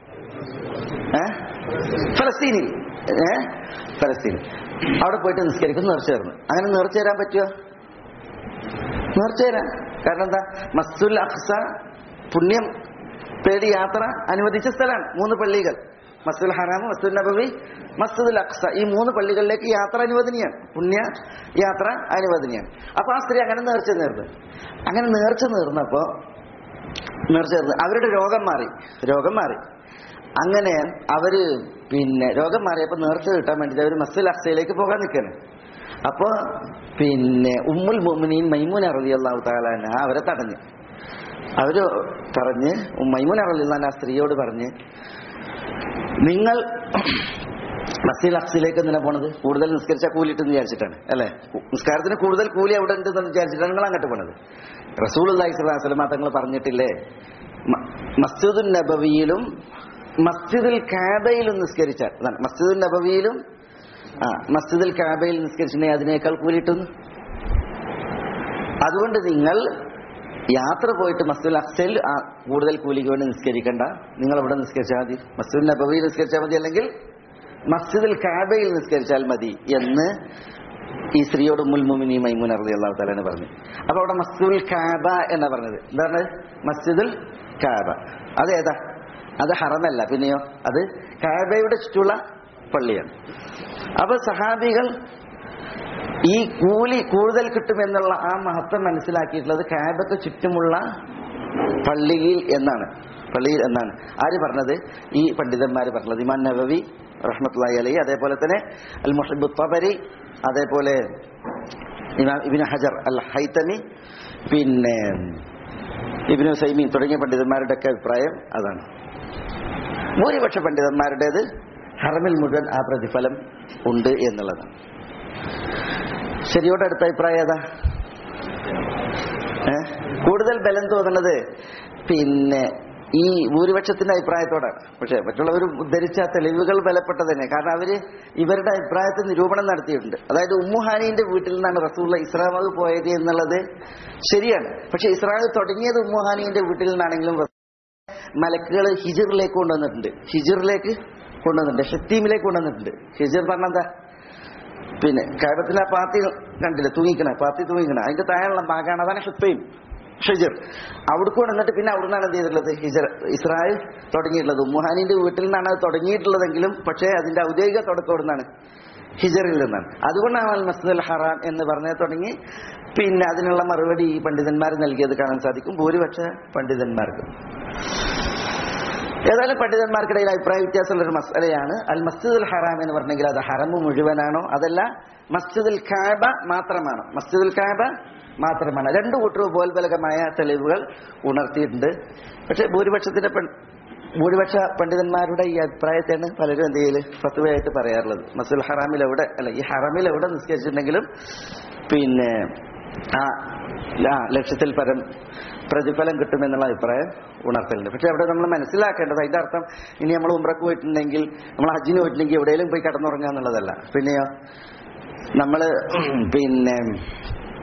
ഏ ഫലസ്തീനിൽ ഏ ഫലസ്തീനിൽ അവിടെ പോയിട്ട് നിസ്കരിക്കും നേർച്ച ചേർന്നു അങ്ങനെ നേർച്ച തരാൻ പറ്റുമോ നേർച്ച തരാം കാരണം എന്താ മസ്ജിദുൽ അക്സ പുണ്യം തേടി യാത്ര അനുവദിച്ച സ്ഥലമാണ് മൂന്ന് പള്ളികൾ മസ്ജിദുൽ ഹറാം മസ്ജിദുൽ നബവി മസ്ജിദുൽ അക്സ ഈ മൂന്ന് പള്ളികളിലേക്ക് യാത്ര അനുവദനീയാണ് പുണ്യ യാത്ര അനുവദനീയാണ് അപ്പൊ ആ സ്ത്രീ അങ്ങനെ നേർച്ച നേർന്നു അങ്ങനെ നേർച്ച നേർന്നപ്പോ നേർച്ച നേർന്ന് അവരുടെ രോഗം മാറി രോഗം മാറി അങ്ങനെ അവര് പിന്നെ രോഗം മാറിയപ്പോ നേർച്ച കിട്ടാൻ വേണ്ടിട്ട് അവർ മസ്ജിദുൽ അക്സയിലേക്ക് പോകാൻ നിൽക്കുകയാണ് അപ്പോ പിന്നെ ഉമ്മുൽ മുഅ്മിനീൻ മൈമൂന റളിയല്ലാഹു തആല അൻഹ അവരെ തടഞ്ഞു അവര് പറഞ്ഞ് മൈമൂന റളിയല്ലാഹു അൻഹ ആ സ്ത്രീയോട് പറഞ്ഞ് നിങ്ങൾ മസ്ജിദ് അക്സിലേക്ക് എന്തിനാ പോണത് കൂടുതൽ നിസ്കരിച്ചാൽ കൂലിട്ടെന്ന് വിചാരിച്ചിട്ടാണ് അല്ലെ നിസ്കാരത്തിന് കൂടുതൽ കൂലി അവിടെ ഉണ്ടെന്ന് വിചാരിച്ചിട്ടാണ് നിങ്ങൾ അങ്ങോട്ട് പോണത് റസൂൽ അള്ളാഹി സ്വലാസ്ലമ തങ്ങൾ പറഞ്ഞിട്ടില്ലേ മസ്ജിദുൽ നബവിയിലും മസ്ജിദുൽ കാബയിലും നിസ്കരിച്ചാൽ അതാണ് മസ്ജിദുൽ നബവിയിലും ആ മസ്ജിദുൽ കാബയിൽ നിസ്കരിച്ചിട്ടുണ്ടെങ്കിൽ അതിനേക്കാൾ കൂലിട്ടുന്നു അതുകൊണ്ട് നിങ്ങൾ യാത്ര പോയിട്ട് മസ്ജിദുൽ അക്സൽ കൂടുതൽ കൂലിക്ക് വേണ്ടി നിസ്കരിക്കണ്ട നിങ്ങൾ ഇവിടെ നിസ്കരിച്ചാൽ മതി മസ്ജിദുൽ നബവിയിൽ നിസ്കരിച്ചാൽ മതി അല്ലെങ്കിൽ മസ്ജിദുൽ കാബയിൽ നിസ്കരിച്ചാൽ മതി എന്ന് ഈ സ്ത്രീയോട് മുൽമുമിനി മൈമൂൻ അറബി അള്ളാഹു താലാണ് പറഞ്ഞു അപ്പൊ അവിടെ മസ്ജിദുൽ കാബ എന്നാ പറഞ്ഞത് എന്താണ് മസ്ജിദുൽ കാബ അതേതാ അത് ഹറമല്ല പിന്നെയോ അത് കാബയുടെ ചുറ്റുള്ള പള്ളിയാണ് അപ്പൊ സഹാബികൾ ഈ കൂലി കൂടുതൽ കിട്ടുമെന്നുള്ള ആ മഹത്വം മനസ്സിലാക്കിയിട്ടുള്ളത് കാബക്ക് ചുറ്റുമുള്ള പള്ളിയിൽ എന്നാണ് പള്ളിയിൽ എന്നാണ് ആര് പറഞ്ഞത് ഈ പണ്ഡിതന്മാർ പറഞ്ഞത് ഇമാൻ നബവി റഹ്മത്തുള്ളി അലി അതേപോലെ തന്നെ അൽ മുഹബ് തബരി അതേപോലെ ഇമാം ഇബിന് ഹജർ അൽ ഹൈത്തമി പിന്നെ ഇബിന് സൈമീൻ തുടങ്ങിയ പണ്ഡിതന്മാരുടെ ഒക്കെ അഭിപ്രായം അതാണ് ഭൂരിപക്ഷ പണ്ഡിതന്മാരുടേത് ഹറമിൽ മുഴുവൻ ആ പ്രതിഫലം ഉണ്ട് എന്നുള്ളതാണ് ശരിയോട് അടുത്ത അഭിപ്രായം ഏതാ ഏ? കൂടുതൽ ബലം തോന്നുന്നത് പിന്നെ ഈ ഭൂരിപക്ഷത്തിന്റെ അഭിപ്രായത്തോടാണ് പക്ഷെ മറ്റുള്ളവർ ഉദ്ധരിച്ച തെളിവുകൾ ബലപ്പെട്ടത് തന്നെ കാരണം അവര് ഇവരുടെ അഭിപ്രായത്തിൽ നിരൂപണം നടത്തിയിട്ടുണ്ട് അതായത് ഉമ്മുഹാനിന്റെ വീട്ടിൽ നിന്നാണ് റസൂള്ള ഇസ്രാമത് പോയത് എന്നുള്ളത് ശരിയാണ് പക്ഷെ ഇസ്രായേൽ തുടങ്ങിയത് ഉമ്മുഹാനിന്റെ വീട്ടിൽ നിന്നാണെങ്കിലും മലക്കുകൾ ഹിജിറിലേക്ക് കൊണ്ടുവന്നിട്ടുണ്ട് ഹിജിറിലേക്ക് കൊണ്ടുവന്നിട്ടുണ്ട് ഷത്തീമിലേക്ക് കൊണ്ടുവന്നിട്ടുണ്ട് ഹിജിർ പറഞ്ഞ എന്താ പിന്നെ കാബത്തിന് ആ പാത്തി കണ്ടില്ലേ തൂങ്ങിക്കണ പാത്തി തൂങ്ങിക്കണ അതിന്റെ താഴെയുള്ള ഭാഗമാണ് അതാണ് ഹിപ്പയും ഹിജർ അവിടേക്ക് കൊണ്ടുവന്നിട്ട് പിന്നെ അവിടുന്നാണ് എന്ത് ചെയ്തിട്ടുള്ളത് ഹിജർ ഇസ്രായേൽ തുടങ്ങിയിട്ടുള്ളത് ഉമ്മുഹാനിന്റെ വീട്ടിൽ നിന്നാണ് അത് തുടങ്ങിയിട്ടുള്ളതെങ്കിലും പക്ഷേ അതിന്റെ ഔദ്യോഗിക തുടക്കം എവിടുന്നാണ് ഹിജറിൽ നിന്നാണ് അതുകൊണ്ടാണ് അൽ മസ്ജിദ് ഹറാം എന്ന് പറഞ്ഞത് തുടങ്ങി പിന്നെ അതിനുള്ള മറുപടി ഈ പണ്ഡിതന്മാർ നൽകിയത് കാണാൻ സാധിക്കും ഭൂരിപക്ഷ പണ്ഡിതന്മാർക്ക് ഏതായാലും പണ്ഡിതന്മാർക്കിടയിൽ അഭിപ്രായ വ്യത്യാസമുള്ള ഒരു മസലയാണ് അൽ മസ്ജിദുൽ ഹറാം എന്ന് പറഞ്ഞെങ്കിൽ അത് ഹറമ് മുഴുവനാണോ അതല്ല മസ്ജിദുൽ കാബ മാത്രമാണോ മസ്ജിദുൽ കാബ മാത്രമാണ് രണ്ടു കൂട്ടരും ഉപോത്ബലകമായ തെളിവുകൾ ഉണർത്തിയിട്ടുണ്ട് പക്ഷെ ഭൂരിപക്ഷത്തിന്റെ പൺ- ഭൂരിപക്ഷ പണ്ഡിതന്മാരുടെ ഈ അഭിപ്രായത്തെയാണ് പലരും എന്ത് ചെയ്യല് ഫത്വയായിട്ട് പറയാറുള്ളത് മസ്ജിദുൽ ഹറാമിൽ എവിടെ അല്ല ഈ ഹറാമിൽ എവിടെ നിസ്കരിച്ചിട്ടുണ്ടെങ്കിലും പിന്നെ ആ ആ ലക്ഷ്യത്തിൽ പരം പ്രതിഫലം കിട്ടുമെന്നുള്ള അഭിപ്രായം ഉണർത്തലുണ്ട് പക്ഷെ അവിടെ നമ്മൾ മനസ്സിലാക്കേണ്ടത് അതിന്റെ അർത്ഥം ഇനി നമ്മൾ ഉമ്രക്ക് പോയിട്ടുണ്ടെങ്കിൽ നമ്മൾ ഹജ്ജിന് പോയിട്ടുണ്ടെങ്കിൽ എവിടെയെങ്കിലും പോയി കിടന്നുറങ്ങുക എന്നുള്ളതല്ല പിന്നെയോ നമ്മള് പിന്നെ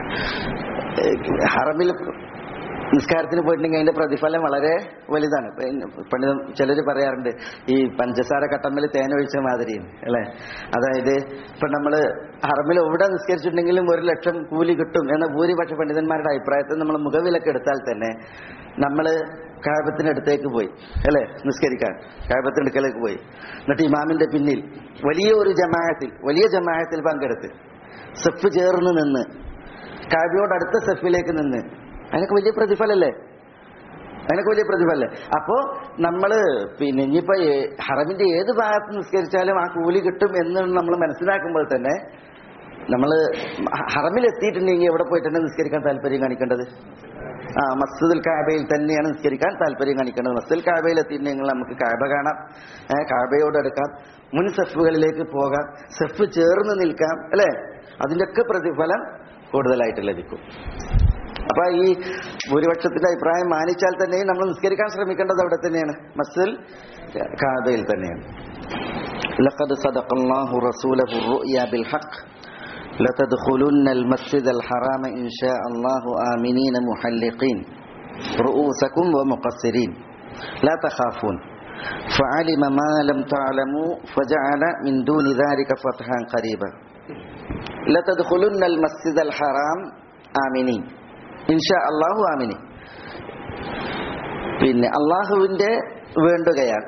ഹറമിൽ നിസ്കാരത്തിന് പോയിട്ടുണ്ടെങ്കിൽ അതിന്റെ പ്രതിഫലം വളരെ വലുതാണ് പണ്ട് ചിലർ പറയാറുണ്ട് ഈ പഞ്ചസാര കട്ടമ്മൽ തേൻ ഒഴിച്ച മാതിരി അല്ലെ അതായത് ഇപ്പൊ നമ്മള് ഹറമിൽ എവിടെ നിസ്കരിച്ചിട്ടുണ്ടെങ്കിലും ഒരു ലക്ഷം കൂലി കിട്ടും എന്ന ഭൂരിപക്ഷ പണ്ഡിതന്മാരുടെ അഭിപ്രായത്തിൽ നമ്മൾ മുഖവിലക്ക് എടുത്താൽ തന്നെ നമ്മള് കായപത്തിനടുത്തേക്ക് പോയി അല്ലെ നിസ്കരിക്കാൻ കായപത്തിനടുക്കലേക്ക് പോയി എന്നിട്ട് ഇമാമിന്റെ പിന്നിൽ വലിയ ഒരു ജമാഅത്തിൽ വലിയ ജമാഅത്തിൽ പങ്കെടുത്ത് സെഫ് ചേർന്ന് നിന്ന് കാബിയോട് അടുത്ത സെഫിലേക്ക് നിന്ന് അതിനൊക്കെ വലിയ പ്രതിഫലല്ലേ അതിനൊക്കെ വലിയ പ്രതിഫലല്ലേ അപ്പോ നമ്മള് പിന്നെ ഇനിയിപ്പോ ഏ- ഹറമിന്റെ ഏത് ഭാഗത്ത് നിസ്കരിച്ചാലും ആ കൂലി കിട്ടും എന്ന് നമ്മൾ മനസ്സിലാക്കുമ്പോൾ തന്നെ നമ്മള് ഹറമിൽ എത്തിയിട്ടുണ്ടെങ്കിൽ എവിടെ പോയിട്ടാണ് നിസ്കരിക്കാൻ താല്പര്യം കാണിക്കേണ്ടത് ആ മസ്ജിദുൽ കാബയിൽ തന്നെയാണ് നിസ്കരിക്കാൻ താല്പര്യം കാണിക്കേണ്ടത് മസ്ജിദുൽ കാബയിൽ എത്തിയിട്ടുണ്ടെങ്കിൽ നമുക്ക് കാബ കാണാം ഏ, കാബയോട് അടുക്കാം മുൻ സെഫുകളിലേക്ക് പോകാം സെഫ് ചേർന്ന് നിൽക്കാം അല്ലെ അതിന്റെയൊക്കെ പ്രതിഫലം കൂടുതലായിട്ട് ലഭിക്കും അപ്പൊ ഈ ഭൂരിപക്ഷത്തിന്റെ അഭിപ്രായം മാനിച്ചാൽ തന്നെയും നമ്മൾ നിസ്കരിക്കാൻ ശ്രമിക്കേണ്ടത് അവിടെ തന്നെയാണ് മസ്ജിദുൽ കാബയിൽ തന്നെയാണ് لقد صدق الله رسوله الرؤيا بالحق لتدخلن المسجد الحرام إن شاء الله آمنين محلقين رؤوسكم ومقصرين لا تخافون فعلم ما لم تعلموا فجعل من دون ذلك فتحا قريبا لتدخلن المسجد الحرام آمنين إن شاء الله آمنين പിന്നെ അള്ളാഹുവിന്റെ വേണ്ടുകയാണ്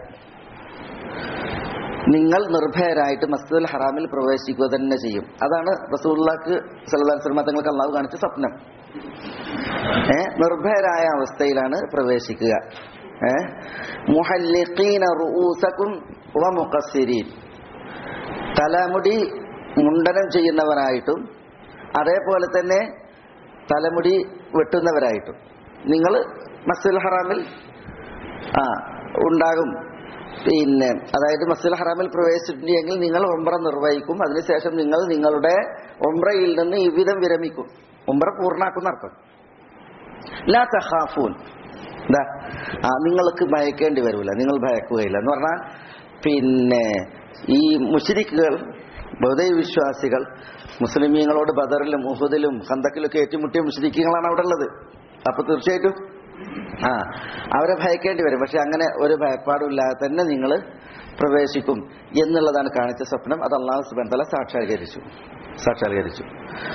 നിങ്ങൾ നിർഭയരായിട്ട് മസ്ജിദുൽ ഹറാമിൽ പ്രവേശിക്കുക തന്നെ ചെയ്യും അതാണ് റസൂള്ളാക്ക് സലഹുസ്ലമ തങ്ങൾക്ക് അള്ളാഹു കാണിച്ച സ്വപ്നം ഏ നിർഭയരായ അവസ്ഥയിലാണ് പ്രവേശിക്കുക ഏ മുഹല്ലിഖീന റൂസക്കും വ മുഖസ്സിരീൻ തലമുടി മുണ്ടനം ചെയ്യുന്നവരായിട്ടും അതേപോലെ തന്നെ തലമുടി വെട്ടുന്നവരായിട്ടും നിങ്ങൾ മസ്ജിദുൽ ഹറാമിൽ ആ ഉണ്ടാകും പിന്നെ അതായത് മസ്ജിദുൽ ഹറാമിൽ പ്രവേശിച്ചിട്ടുണ്ടെങ്കിൽ നിങ്ങൾ ഒമ്ര നിർവഹിക്കും അതിനുശേഷം നിങ്ങൾ നിങ്ങളുടെ ഒമ്രയിൽ നിന്ന് ഇവിധം വിരമിക്കും ഒമ്ര പൂർണ്ണാക്കുന്ന അർത്ഥം ലാ തഹാഫൂൻ എന്താ ആ നിങ്ങൾക്ക് ഭയക്കേണ്ടി വരൂല നിങ്ങൾ ഭയക്കുകയില്ല എന്ന് പറഞ്ഞാൽ പിന്നെ ഈ മുഷരിക്കുകൾ ബൗദ്ധ വിശ്വാസികൾ മുസ്ലിമീങ്ങളോട് ബദറിലും ഉഹുദിലും ഹന്തക്കിലൊക്കെ ഏറ്റുമുട്ടിയ മുസ്ലിക്കുകളാണ് അവിടെ ഉള്ളത് അപ്പൊ തീർച്ചയായിട്ടും ആ അവരെ ഭയക്കേണ്ടി വരും പക്ഷെ അങ്ങനെ ഒരു ഭയപ്പാടുമില്ലാതെ തന്നെ നിങ്ങൾ പ്രവേശിക്കും എന്നുള്ളതാണ് കാണിച്ച സ്വപ്നം അത് അള്ളാഹു സുബൻ തല സാക്ഷാത്കരിച്ചു സാക്ഷാത്കരിച്ചു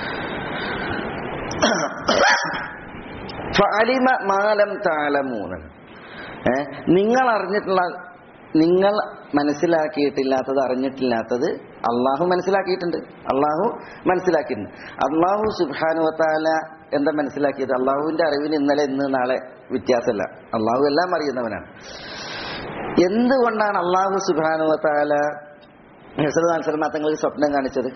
ഫഅലിമ മാലം താലമൂന്ന് ഏ നിങ്ങൾ അറിഞ്ഞിട്ടുള്ള നിങ്ങൾ മനസ്സിലാക്കിയിട്ടില്ലാത്തത് അറിഞ്ഞിട്ടില്ലാത്തത് അള്ളാഹു മനസ്സിലാക്കിയിട്ടുണ്ട് അള്ളാഹു മനസ്സിലാക്കിയിട്ടുണ്ട് അള്ളാഹു സുബാനുവത്താല എന്താ മനസ്സിലാക്കിയത് അള്ളാഹുവിന്റെ അറിവിന് ഇന്നലെ ഇന്ന് നാളെ വ്യത്യാസമല്ല അള്ളാഹു എല്ലാം അറിയുന്നവനാണ് എന്തുകൊണ്ടാണ് അള്ളാഹു സുബാനുവത്താല തങ്ങൾക്ക് സ്വപ്നം കാണിച്ചത്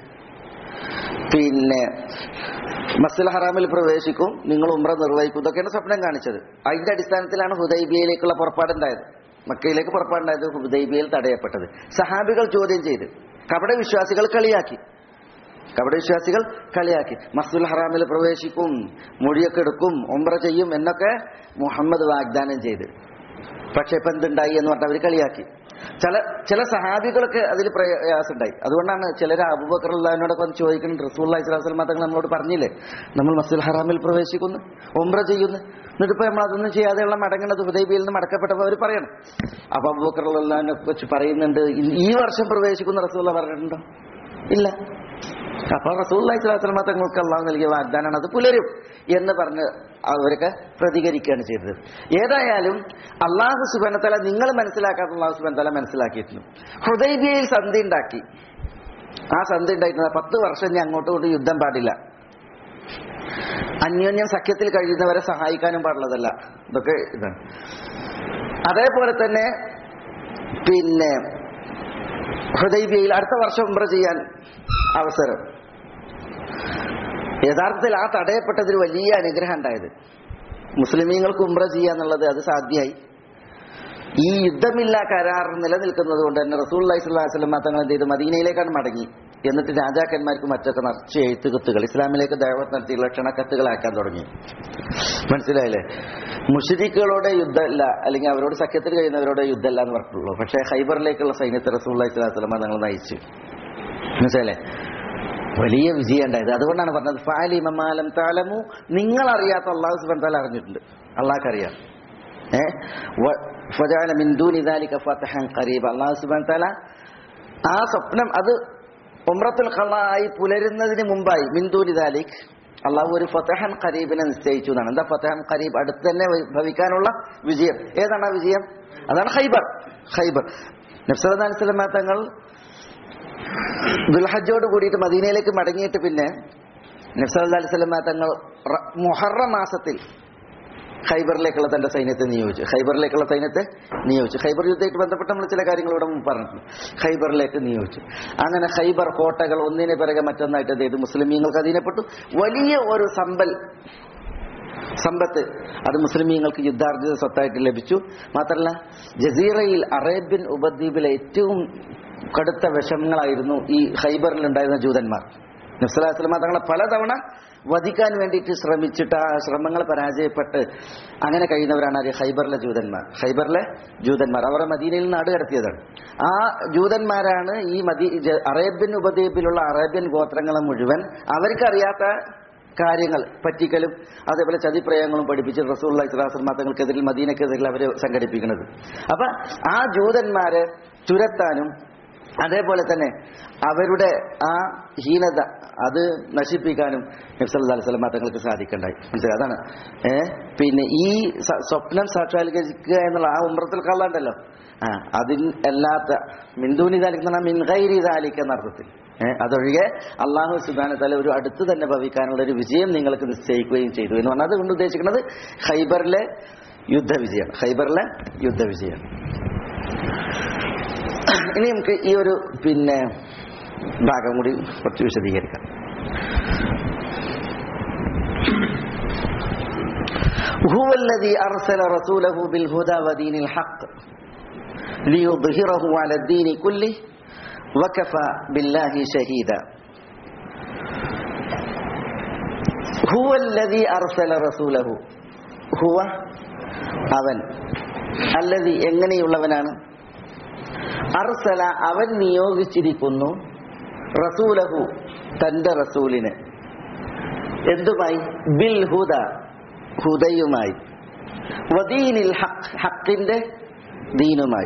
പിന്നെ മസ്ജിദ് ഹറാമിൽ പ്രവേശിക്കും നിങ്ങൾ ഉംറ നിർവഹിക്കും ഇതൊക്കെയാണ് സ്വപ്നം കാണിച്ചത് അതിന്റെ അടിസ്ഥാനത്തിലാണ് ഹുദൈബിയയിലേക്കുള്ള പുറപ്പാടുണ്ടായത് മക്കയിലേക്ക് പുറപ്പാടുണ്ടായത് ഹുദൈബിയയിൽ തടയപ്പെട്ടത് സഹാബികൾ ചോദ്യം ചെയ്ത് കപട വിശ്വാസികൾ കളിയാക്കി കപട വിശ്വാസികൾ കളിയാക്കി മസ്ജിദുൽ ഹറാമിൽ പ്രവേശിക്കും മൊഴിയൊക്കെ എടുക്കും ഉംറ ചെയ്യും എന്നൊക്കെ മുഹമ്മദ് വാഗ്ദാനം ചെയ്ത് പക്ഷെ ഇപ്പൊ എന്തുണ്ടായി എന്ന് പറഞ്ഞാൽ അവർ കളിയാക്കി ചില ചില സഹാബികളൊക്കെ അതിൽ പ്രയാസമുണ്ടായി അതുകൊണ്ടാണ് ചിലർ അബൂബക്കറുള്ളതിനോടൊക്കെ വന്ന് ചോദിക്കുന്നുണ്ട് റസൂള്ളി സ്വലാസ്ലം തങ്ങൾ നമ്മളോട് പറഞ്ഞില്ലേ നമ്മൾ മസ്ജിദ് ഹറാമിൽ പ്രവേശിക്കുന്നു ഉംറ ചെയ്യുന്നു എന്നിട്ടിപ്പോ നമ്മൾ അതൊന്നും ചെയ്യാതെയുള്ള മടങ്ങുന്നത് ഹുദൈബിയിൽ നിന്ന് മടക്കപ്പെട്ടപ്പോൾ അവർ പറയണം അപ്പൊ അബൂബക്കറുള്ളതിനെ കുറിച്ച് പറയുന്നുണ്ട് ഈ വർഷം പ്രവേശിക്കുന്ന റസൂള്ള പറഞ്ഞിട്ടുണ്ടോ ഇല്ല അപ്പൊ റസൂള്ളി സ്വലാസ്ലം തങ്ങൾക്ക് അള്ളാഹു നൽകിയ വാഗ്ദാനാണ് അത് പുലരും എന്ന് പറഞ്ഞ് അവരൊക്കെ പ്രതികരിക്കുകയാണ് ചെയ്തത് ഏതായാലും അള്ളാഹു സുബനത്തല നിങ്ങൾ മനസ്സിലാക്കാത്ത അള്ളാഹു സുബനത്തല മനസ്സിലാക്കിയിട്ടുണ്ട് ഹൃദയബിയയിൽ സന്ധി ഉണ്ടാക്കി ആ സന്ധി ഉണ്ടായിരുന്നത് പത്ത് വർഷം ഞാൻ അങ്ങോട്ടും കൊണ്ട് യുദ്ധം പാടില്ല അന്യോന്യം സഖ്യത്തിൽ കഴിയുന്നവരെ സഹായിക്കാനും പാടുള്ളതല്ല ഇതൊക്കെ ഇതാണ് അതേപോലെ തന്നെ പിന്നെ ഹൃദയബിയയിൽ അടുത്ത വർഷം ഉംറ ചെയ്യാൻ അവസരം യഥാർത്ഥത്തിൽ ആ തടയപ്പെട്ടതിൽ വലിയ അനുഗ്രഹം ഉണ്ടായത് മുസ്ലിമീങ്ങൾക്ക് ഉംറ ചെയ്യാന്നുള്ളത് അത് സാധ്യമായി ഈ യുദ്ധമില്ല കരാർ നിലനിൽക്കുന്നത് കൊണ്ട് തന്നെ റസൂൽ അലൈഹിസ്ലാം തങ്ങൾ എന്ത് ചെയ്തു മദീനയിലേക്കാണ് മടങ്ങി എന്നിട്ട് രാജാക്കന്മാർക്ക് മറ്റൊക്കെ നിറച്ച് എഴുത്തുകത്തുകൾ ഇസ്ലാമിലേക്ക് ദൈവത്ത് നടത്തിയുള്ള ക്ഷണക്കത്തുകളാക്കാൻ തുടങ്ങി മനസ്സിലായില്ലേ മുഷരിക്കുകളോട് യുദ്ധമല്ല അല്ലെങ്കിൽ അവരോട് സഖ്യത്തിൽ കഴിയുന്നവരോട് യുദ്ധമല്ല എന്ന് പറഞ്ഞിട്ടുള്ളൂ പക്ഷേ ഹൈബറിലേക്കുള്ള സൈന്യത്തെ റസൂൽ അലൈഹിസ്ലാം തങ്ങൾ നയിച്ചു മനസ്സിലായില്ലേ വലിയ വിജയം ഉണ്ടായത് അതുകൊണ്ടാണ് പറഞ്ഞത് ഫാലി മമാലം താലമു നിങ്ങൾ അറിയാത്ത അള്ളാഹു സുബാൻ താല അറിഞ്ഞിട്ടുണ്ട് അള്ളാഹ്ക്ക് അറിയാം ഏഹ് ഫജാല മിന്ദൂൻ ഇദാലിക ഫതഹൻ ഖരീബ് അള്ളാഹു സുബാൻ താല ആ സ്വപ്നം അത് ഉമ്രത്തുൽ ഖളായി പുലരുന്നതിന് മുമ്പായി മിന്ദൂൻ ഇദാലിക് അള്ളാഹു ഒരു ഫതഹൻ ഖരീബിനെ നിശ്ചയിച്ചു എന്നാണ് എന്താ ഫതഹൻ ഖരീബ് അടുത്ത് തന്നെ ഭവിക്കാനുള്ള വിജയം ഏതാണ് ആ വിജയം അതാണ് ഖൈബർ ഖൈബർ നബ്സല്ലാ അലിസ്ലമ തങ്ങൾ ദുൽഹജ്ജോട് കൂടിയിട്ട് മദീനയിലേക്ക് മടങ്ങിയിട്ട് പിന്നെ നബ്സല്ലാ അലിസ്ലമ തങ്ങൾ റ- മുഹറം മാസത്തിൽ ഖൈബറിലേക്കുള്ള തന്റെ സൈന്യത്തെ നിയോഗിച്ചു ഖൈബറിലേക്കുള്ള സൈന്യത്തെ നിയോഗിച്ചു ഖൈബർ യുദ്ധമായിട്ട് ബന്ധപ്പെട്ട് നമ്മൾ ചില കാര്യങ്ങൾ ഇവിടെ മുമ്പ് പറഞ്ഞിട്ടുണ്ട് ഖൈബറിലേക്ക് നിയോഗിച്ചു അങ്ങനെ ഖൈബർ കോട്ടകൾ ഒന്നിനെ പിറകെ മറ്റൊന്നായിട്ട് എന്ത് ചെയ്തു മുസ്ലിമീങ്ങൾക്ക് അധീനപ്പെട്ടു വലിയ ഒരു സമ്പൽ സമ്പത്ത് അത് മുസ്ലിമീങ്ങൾക്ക് യുദ്ധാർജിത സ്വത്തായിട്ട് ലഭിച്ചു മാത്രമല്ല ജസീറയിൽ അറേബ്യൻ ഉപദ്വീപിലെ ഏറ്റവും കടുത്ത വിഷമങ്ങളായിരുന്നു ഈ ഖൈബറിൽ ഉണ്ടായിരുന്ന ജൂതന്മാർ നബ്സലാസ്ലമ തങ്ങളെ പലതവണ വധിക്കാൻ വേണ്ടിയിട്ട് ശ്രമിച്ചിട്ട് ആ ശ്രമങ്ങൾ പരാജയപ്പെട്ട് അങ്ങനെ കഴിയുന്നവരാണ് ആര് ഖൈബറിലെ ജൂതന്മാർ ഖൈബറിലെ ജൂതന്മാർ അവരെ മദീനയിൽ നാട് കടത്തിയതാണ് ആ ജൂതന്മാരാണ് ഈ മദീ ജ- അറേബ്യൻ ഉപദ്വീപിലുള്ള അറേബ്യൻ ഗോത്രങ്ങളെ മുഴുവൻ അവർക്കറിയാത്ത കാര്യങ്ങൾ പറ്റിക്കലും അതേപോലെ ചതിപ്രയങ്ങളും പഠിപ്പിച്ച് റസൂള്ള ഇസ്ലാസ്ലമ തങ്ങൾക്കെതിരിൽ മദീനക്കെതിരിൽ അവർ സംഘടിപ്പിക്കുന്നത് അപ്പൊ ആ ജൂതന്മാരെ തുരത്താനും അതേപോലെ തന്നെ അവരുടെ ആ ഹീനത അത് നശിപ്പിക്കാനും നബ്സല്ലാ അലിസ്ലാം തങ്ങൾക്ക് സാധിക്കണ്ടായി മനസ്സിലായി അതാണ് ഏ പിന്നെ ഈ സ- സ്വപ്നം സാക്ഷാത്കരിക്കുക എന്നുള്ള ആ ഉമ്രത്തിൽ കള്ളണ്ടല്ലോ ആ അതിൽ അല്ലാത്ത മിന്ദൂനി താലിക് എന്ന് പറഞ്ഞാൽ മിൻഗൈരി താലിക് എന്ന അർത്ഥത്തിൽ ഏഹ് അതൊഴികെ അള്ളാഹു സുബാന തല ഒരു അടുത്ത് തന്നെ ഭവിക്കാനുള്ള ഒരു വിജയം നിങ്ങൾക്ക് നിശ്ചയിക്കുകയും ചെയ്തു എന്ന് പറഞ്ഞാൽ അതുകൊണ്ട് ഉദ്ദേശിക്കുന്നത് ഖൈബറിലെ യുദ്ധവിജയമാണ് ഖൈബറിലെ യുദ്ധവിജയം ഇനി നമുക്ക് ഈ ഒരു പിന്നെ ഭാഗം കൂടി കുറച്ച് വിശദീകരിക്കാം هو الذي أرسل رسوله بالهدى ودين الحق ليظهره على الدين كله وكفى بالله شهيدا هو الذي أرسل رسوله هو അവൻ അല്ലതി എങ്ങനെയുള്ളവനാണ് അർസല അവൻ നിയോഗിച്ചിരിക്കുന്നു റസൂലഹു തന്റെ റസൂലിന് എന്തുമായി ബിൽ ഹുദ ഹുദയുമായി വദീനിൽ ഹക്ക് ഹക്കിന്റെ ദീനുമായി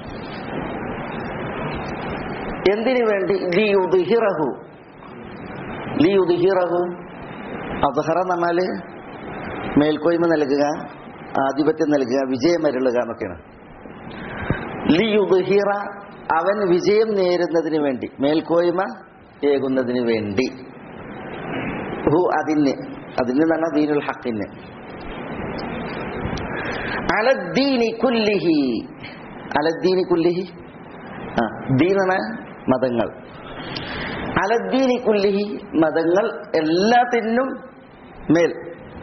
എന്തിനു വേണ്ടി ലിയുദ്ഹിറഹു ലിയുദ്ഹിറഹു അദ്ഹറ എന്നാല് മേൽക്കോയ്മ നൽകുക ആധിപത്യം നൽകുക വിജയം അരുളുക എന്നൊക്കെയാണ് ലിയുദ്ഹിറ അവൻ വിജയം നേരുന്നതിന് വേണ്ടി മേൽക്കോയ്മ ഏകുന്നതിന് വേണ്ടി ഹു അതിന് അതിന് എന്ന് പറഞ്ഞാൽ ദീനുൽ ഹക്കിന് അലദ്ദീനി കുല്ലിഹി അലദ്ദീനി കുല്ലിഹി ആ ദീനാണ് മതങ്ങൾ അലദ്ദീനി കുല്ലിഹി മതങ്ങൾ എല്ലാത്തിനും മേൽ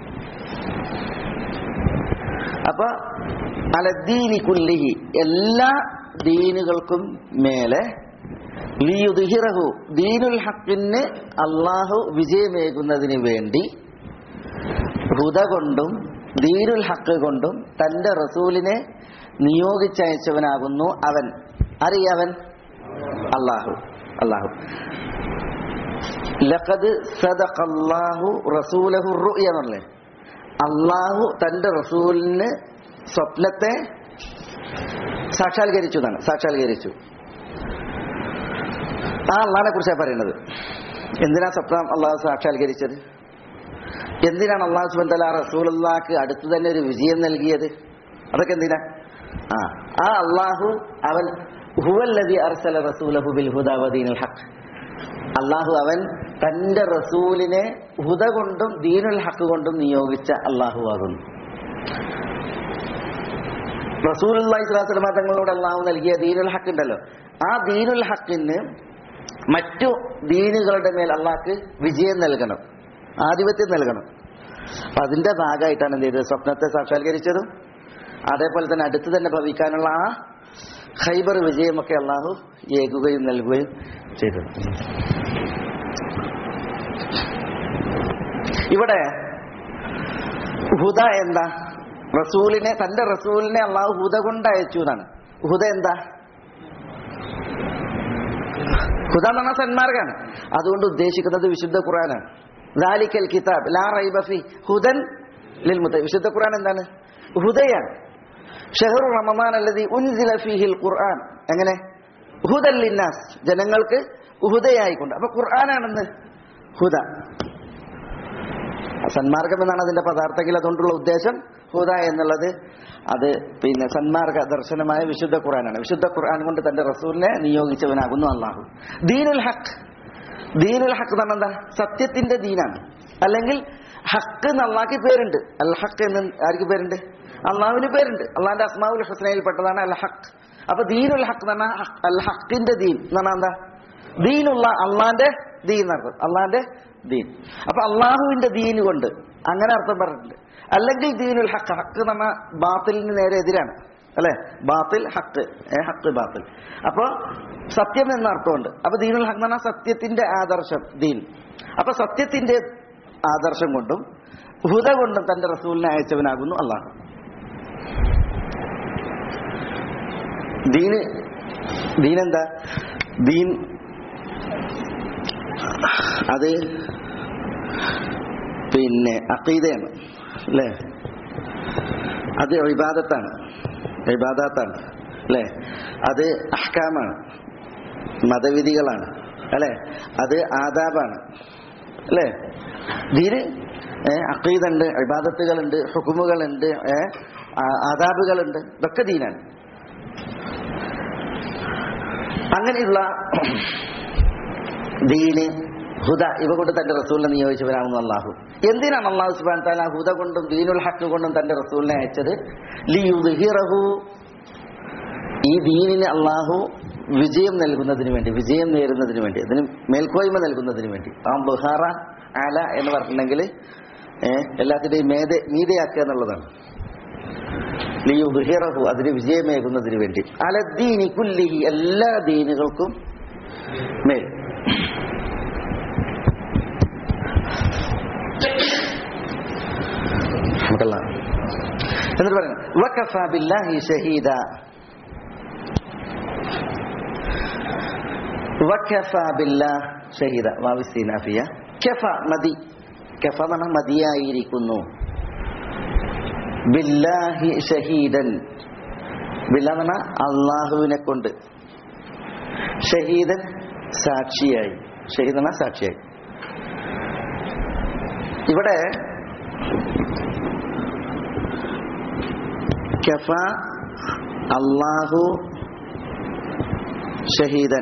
അപ്പൊ അലദ്ദീനി കുല്ലിഹി എല്ലാ ദീനുകൾക്കും മേലെ ലിയുദ്ഹിറഹു ദീനുൽ ഹക്കിന് അള്ളാഹു വിജയമേകുന്നതിന് വേണ്ടി ഹുദ കൊണ്ടും ദീനുൽ ഹക്ക് കൊണ്ടും തന്റെ റസൂലിനെ നിയോഗിച്ചയച്ചവനാകുന്നു അവൻ അറിയവൻ അള്ളാഹു അള്ളാഹു ലഖദ് സദഖല്ലാഹു റസൂലഹു റുയ എന്നല്ലേ അള്ളാഹു തന്റെ റസൂലിന് സ്വപ്നത്തെ സാക്ഷാത്കരിച്ചു എന്നാണ് സാക്ഷാത്കരിച്ചു ആ അള്ളാഹിനെ കുറിച്ചാണ് പറയുന്നത് എന്തിനാ സ്വപ്നം അള്ളാഹു സാക്ഷാത്കരിച്ചത് എന്തിനാണ് അള്ളാഹു സുബൻ തല റസൂലുള്ളാക്ക് അടുത്ത് തന്നെ ഒരു വിജയം നൽകിയത് അതൊക്കെ എന്തിനാ ആ ആ അള്ളാഹു അവൻ ഹുവല്ലതി അർസല റസൂലഹു ബിൽ ഹുദാ വദീനുൽ ഹഖ് അള്ളാഹു അവൻ തന്റെ റസൂലിനെ ഹുദ കൊണ്ടും ദീനുൽ ഹക്ക് കൊണ്ടും നിയോഗിച്ച അള്ളാഹു ആകുന്നു റസൂൽ ഇസ്ലാസ്ലമ തങ്ങളോട് അള്ളാഹു നൽകിയ ദീനുൽ ഹക്ക് ഉണ്ടല്ലോ ആ ദീനുൽ ഹക്കിന് മറ്റു ദീനുകളുടെ മേൽ അള്ളാഹ്ക്ക് വിജയം നൽകണം ആധിപത്യം നൽകണം അപ്പൊ അതിന്റെ ഭാഗമായിട്ടാണ് എന്ത് ചെയ്തത് സ്വപ്നത്തെ സാക്ഷാത്കരിച്ചതും അതേപോലെ തന്നെ അടുത്ത് തന്നെ ഭവിക്കാനുള്ള ആ ഖൈബർ വിജയമൊക്കെ അള്ളാഹു ഏകുകയും നൽകുകയും ചെയ്തത് ഇവിടെ ഹുദ എന്താ റസൂലിനെ തന്റെ റസൂലിനെ അള്ളാഹു ഹുദ കൊണ്ട് അയച്ചു എന്നാണ് ഹുദ എന്താ ഹുദ എന്ന് പറഞ്ഞാൽ സന്മാർഗാണ് അതുകൊണ്ട് ഉദ്ദേശിക്കുന്നത് വിശുദ്ധ ഖുർആനാണ് ദാലിക്കൽ കിതാബ് ലാ റൈബ ഫി ഹുദൻ ലിൽ മുത്ത വിശുദ്ധ ഖുർആൻ എന്താണ് ഹുദയാണ് ഷഹറു റമദാൻ അല്ലതി ഉൻസില ഫീഹിൽ ഖുർആൻ എങ്ങനെ ഹുദൻ ലിന്നാസ് ജനങ്ങൾക്ക് ഹുദയായിക്കൊണ്ട് അപ്പൊ ഖുർആനാണെന്ന് ഹുദ സന്മാർഗം എന്നാണ് അതിന്റെ പദാർത്ഥത്തിൽ അതുകൊണ്ടുള്ള ഉദ്ദേശം ഹുദ എന്നുള്ളത് അത് പിന്നെ സന്മാർഗ ദർശനമായ വിശുദ്ധ ഖുർആനാണ് വിശുദ്ധ ഖുർആൻ കൊണ്ട് തന്റെ റസൂലിനെ നിയോഗിച്ചവനാകുന്നു അള്ളാഹു ദീനുൽ ഹക്ക് ദീനുൽ ഹക്ക് എന്ന് പറഞ്ഞാൽ എന്താ സത്യത്തിന്റെ ദീനാണ് അല്ലെങ്കിൽ ഹക്ക് എന്ന് അള്ളാഹ്ക്ക് പേരുണ്ട് അൽ ഹക്ക് എന്ന് ആർക്ക് പേരുണ്ട് അള്ളാഹുവിന് പേരുണ്ട് അള്ളാഹിന്റെ അസ്മാവുൽ ഹുസ്നയിൽ പെട്ടതാണ് അൽ ഹക്ക് അപ്പൊ ദീനുൽ ഹക്ക് എന്ന് പറഞ്ഞാൽ ഹക്ക്- അൽ ഹക്കിന്റെ ദീൻ എന്ന് പറഞ്ഞാൽ എന്താ ദീനുള്ള അള്ളാന്റെ ദീൻ എന്നർത്ഥം അള്ളാന്റെ ദീൻ അപ്പൊ അള്ളാഹുവിന്റെ ദീൻ കൊണ്ട് അങ്ങനെ അർത്ഥം പറഞ്ഞിട്ടുണ്ട് അല്ലെങ്കിൽ ദീനുൽ ഹക്ക് ഹക്ക് എന്ന് പറഞ്ഞാൽ ബാത്തിലിന് നേരെ എതിരാണ് അല്ലെ ബാത്തിൽ ഹക്ക് ഏ ഹക്ക് ബാത്തിൽ അപ്പൊ സത്യം എന്ന അർത്ഥമുണ്ട് അപ്പൊ ദീനുൽ ഹക്ക് എന്ന് പറഞ്ഞാൽ സത്യത്തിന്റെ ആദർശം ദീൻ അപ്പൊ സത്യത്തിന്റെ ആദർശം കൊണ്ടും ഹുദ കൊണ്ടും തന്റെ റസൂലിനെ അയച്ചവനാകുന്നു അള്ളാഹു ദീന് ദീനെന്താ ദീൻ അത് പിന്നെ അക്കീതയാണ് അല്ലേ അത് ഇബാദത്താണ് ഇബാദത്താണ് അല്ലേ അത് അഹ്കാമാണ് മതവിധികളാണ് അല്ലേ അത് ആദാബാണ് അല്ലേ ദീന് അക്കീതുണ്ട് ഇബാദത്തുകളുണ്ട് ഹുക്കുമുകളുണ്ട് ഏ, ആ- ആദാബുകളുണ്ട് ഇതൊക്കെ ദീനാണ് അങ്ങനെയുള്ള ദീന് ഹുദ ഇവ കൊണ്ട് തന്റെ റസൂലിനെ നിയോഗിച്ചവരാണെന്ന് അള്ളാഹു എന്തിനാണ് അള്ളാഹു സുബാൻ താല ഹുദ കൊണ്ടും ദീനുൽ ഹക്ക് കൊണ്ടും തന്റെ റസൂലിനെ അയച്ചത് ലിയുദ്ഹിറഹു ഈ ദീനിന് അള്ളാഹു വിജയം നൽകുന്നതിന് വേണ്ടി വിജയം നേരുന്നതിന് വേണ്ടി അതിന് മേൽക്കോയ്മ നൽകുന്നതിന് വേണ്ടി ആ ബുഹാറ അല എന്ന് പറഞ്ഞിട്ടുണ്ടെങ്കിൽ ഏഹ് എല്ലാത്തിന്റെയും മേതെ മീതയാക്കുക എന്നുള്ളതാണ് ലിയുദ്ഹിറഹു അതിന് വിജയമേകുന്നതിന് വേണ്ടി അലദ്ദീനി കുല്ലിഹി എല്ലാ ദീനുകൾക്കും മേൽ നമുക്കല്ല എന്നിട്ട് പറയുന്നു വക്കഫ ബില്ലാഹി ഷഹീദ വക്കഫ ബില്ലാഹ് ഷഹീദ വാവിസ്തീനാഫിയ കഫ മതി കഫ എന്ന് പറഞ്ഞാൽ മതിയായിരിക്കുന്നു ബില്ലാഹി ഷഹീദൻ ബില്ല എന്ന് പറഞ്ഞാൽ അള്ളാഹുവിനെ കൊണ്ട് ഷഹീദൻ സാക്ഷിയായി ഷഹീദ് എന്ന സാക്ഷിയായി ഇവിടെ കഫ അള്ളാഹു ഷഹീദൻ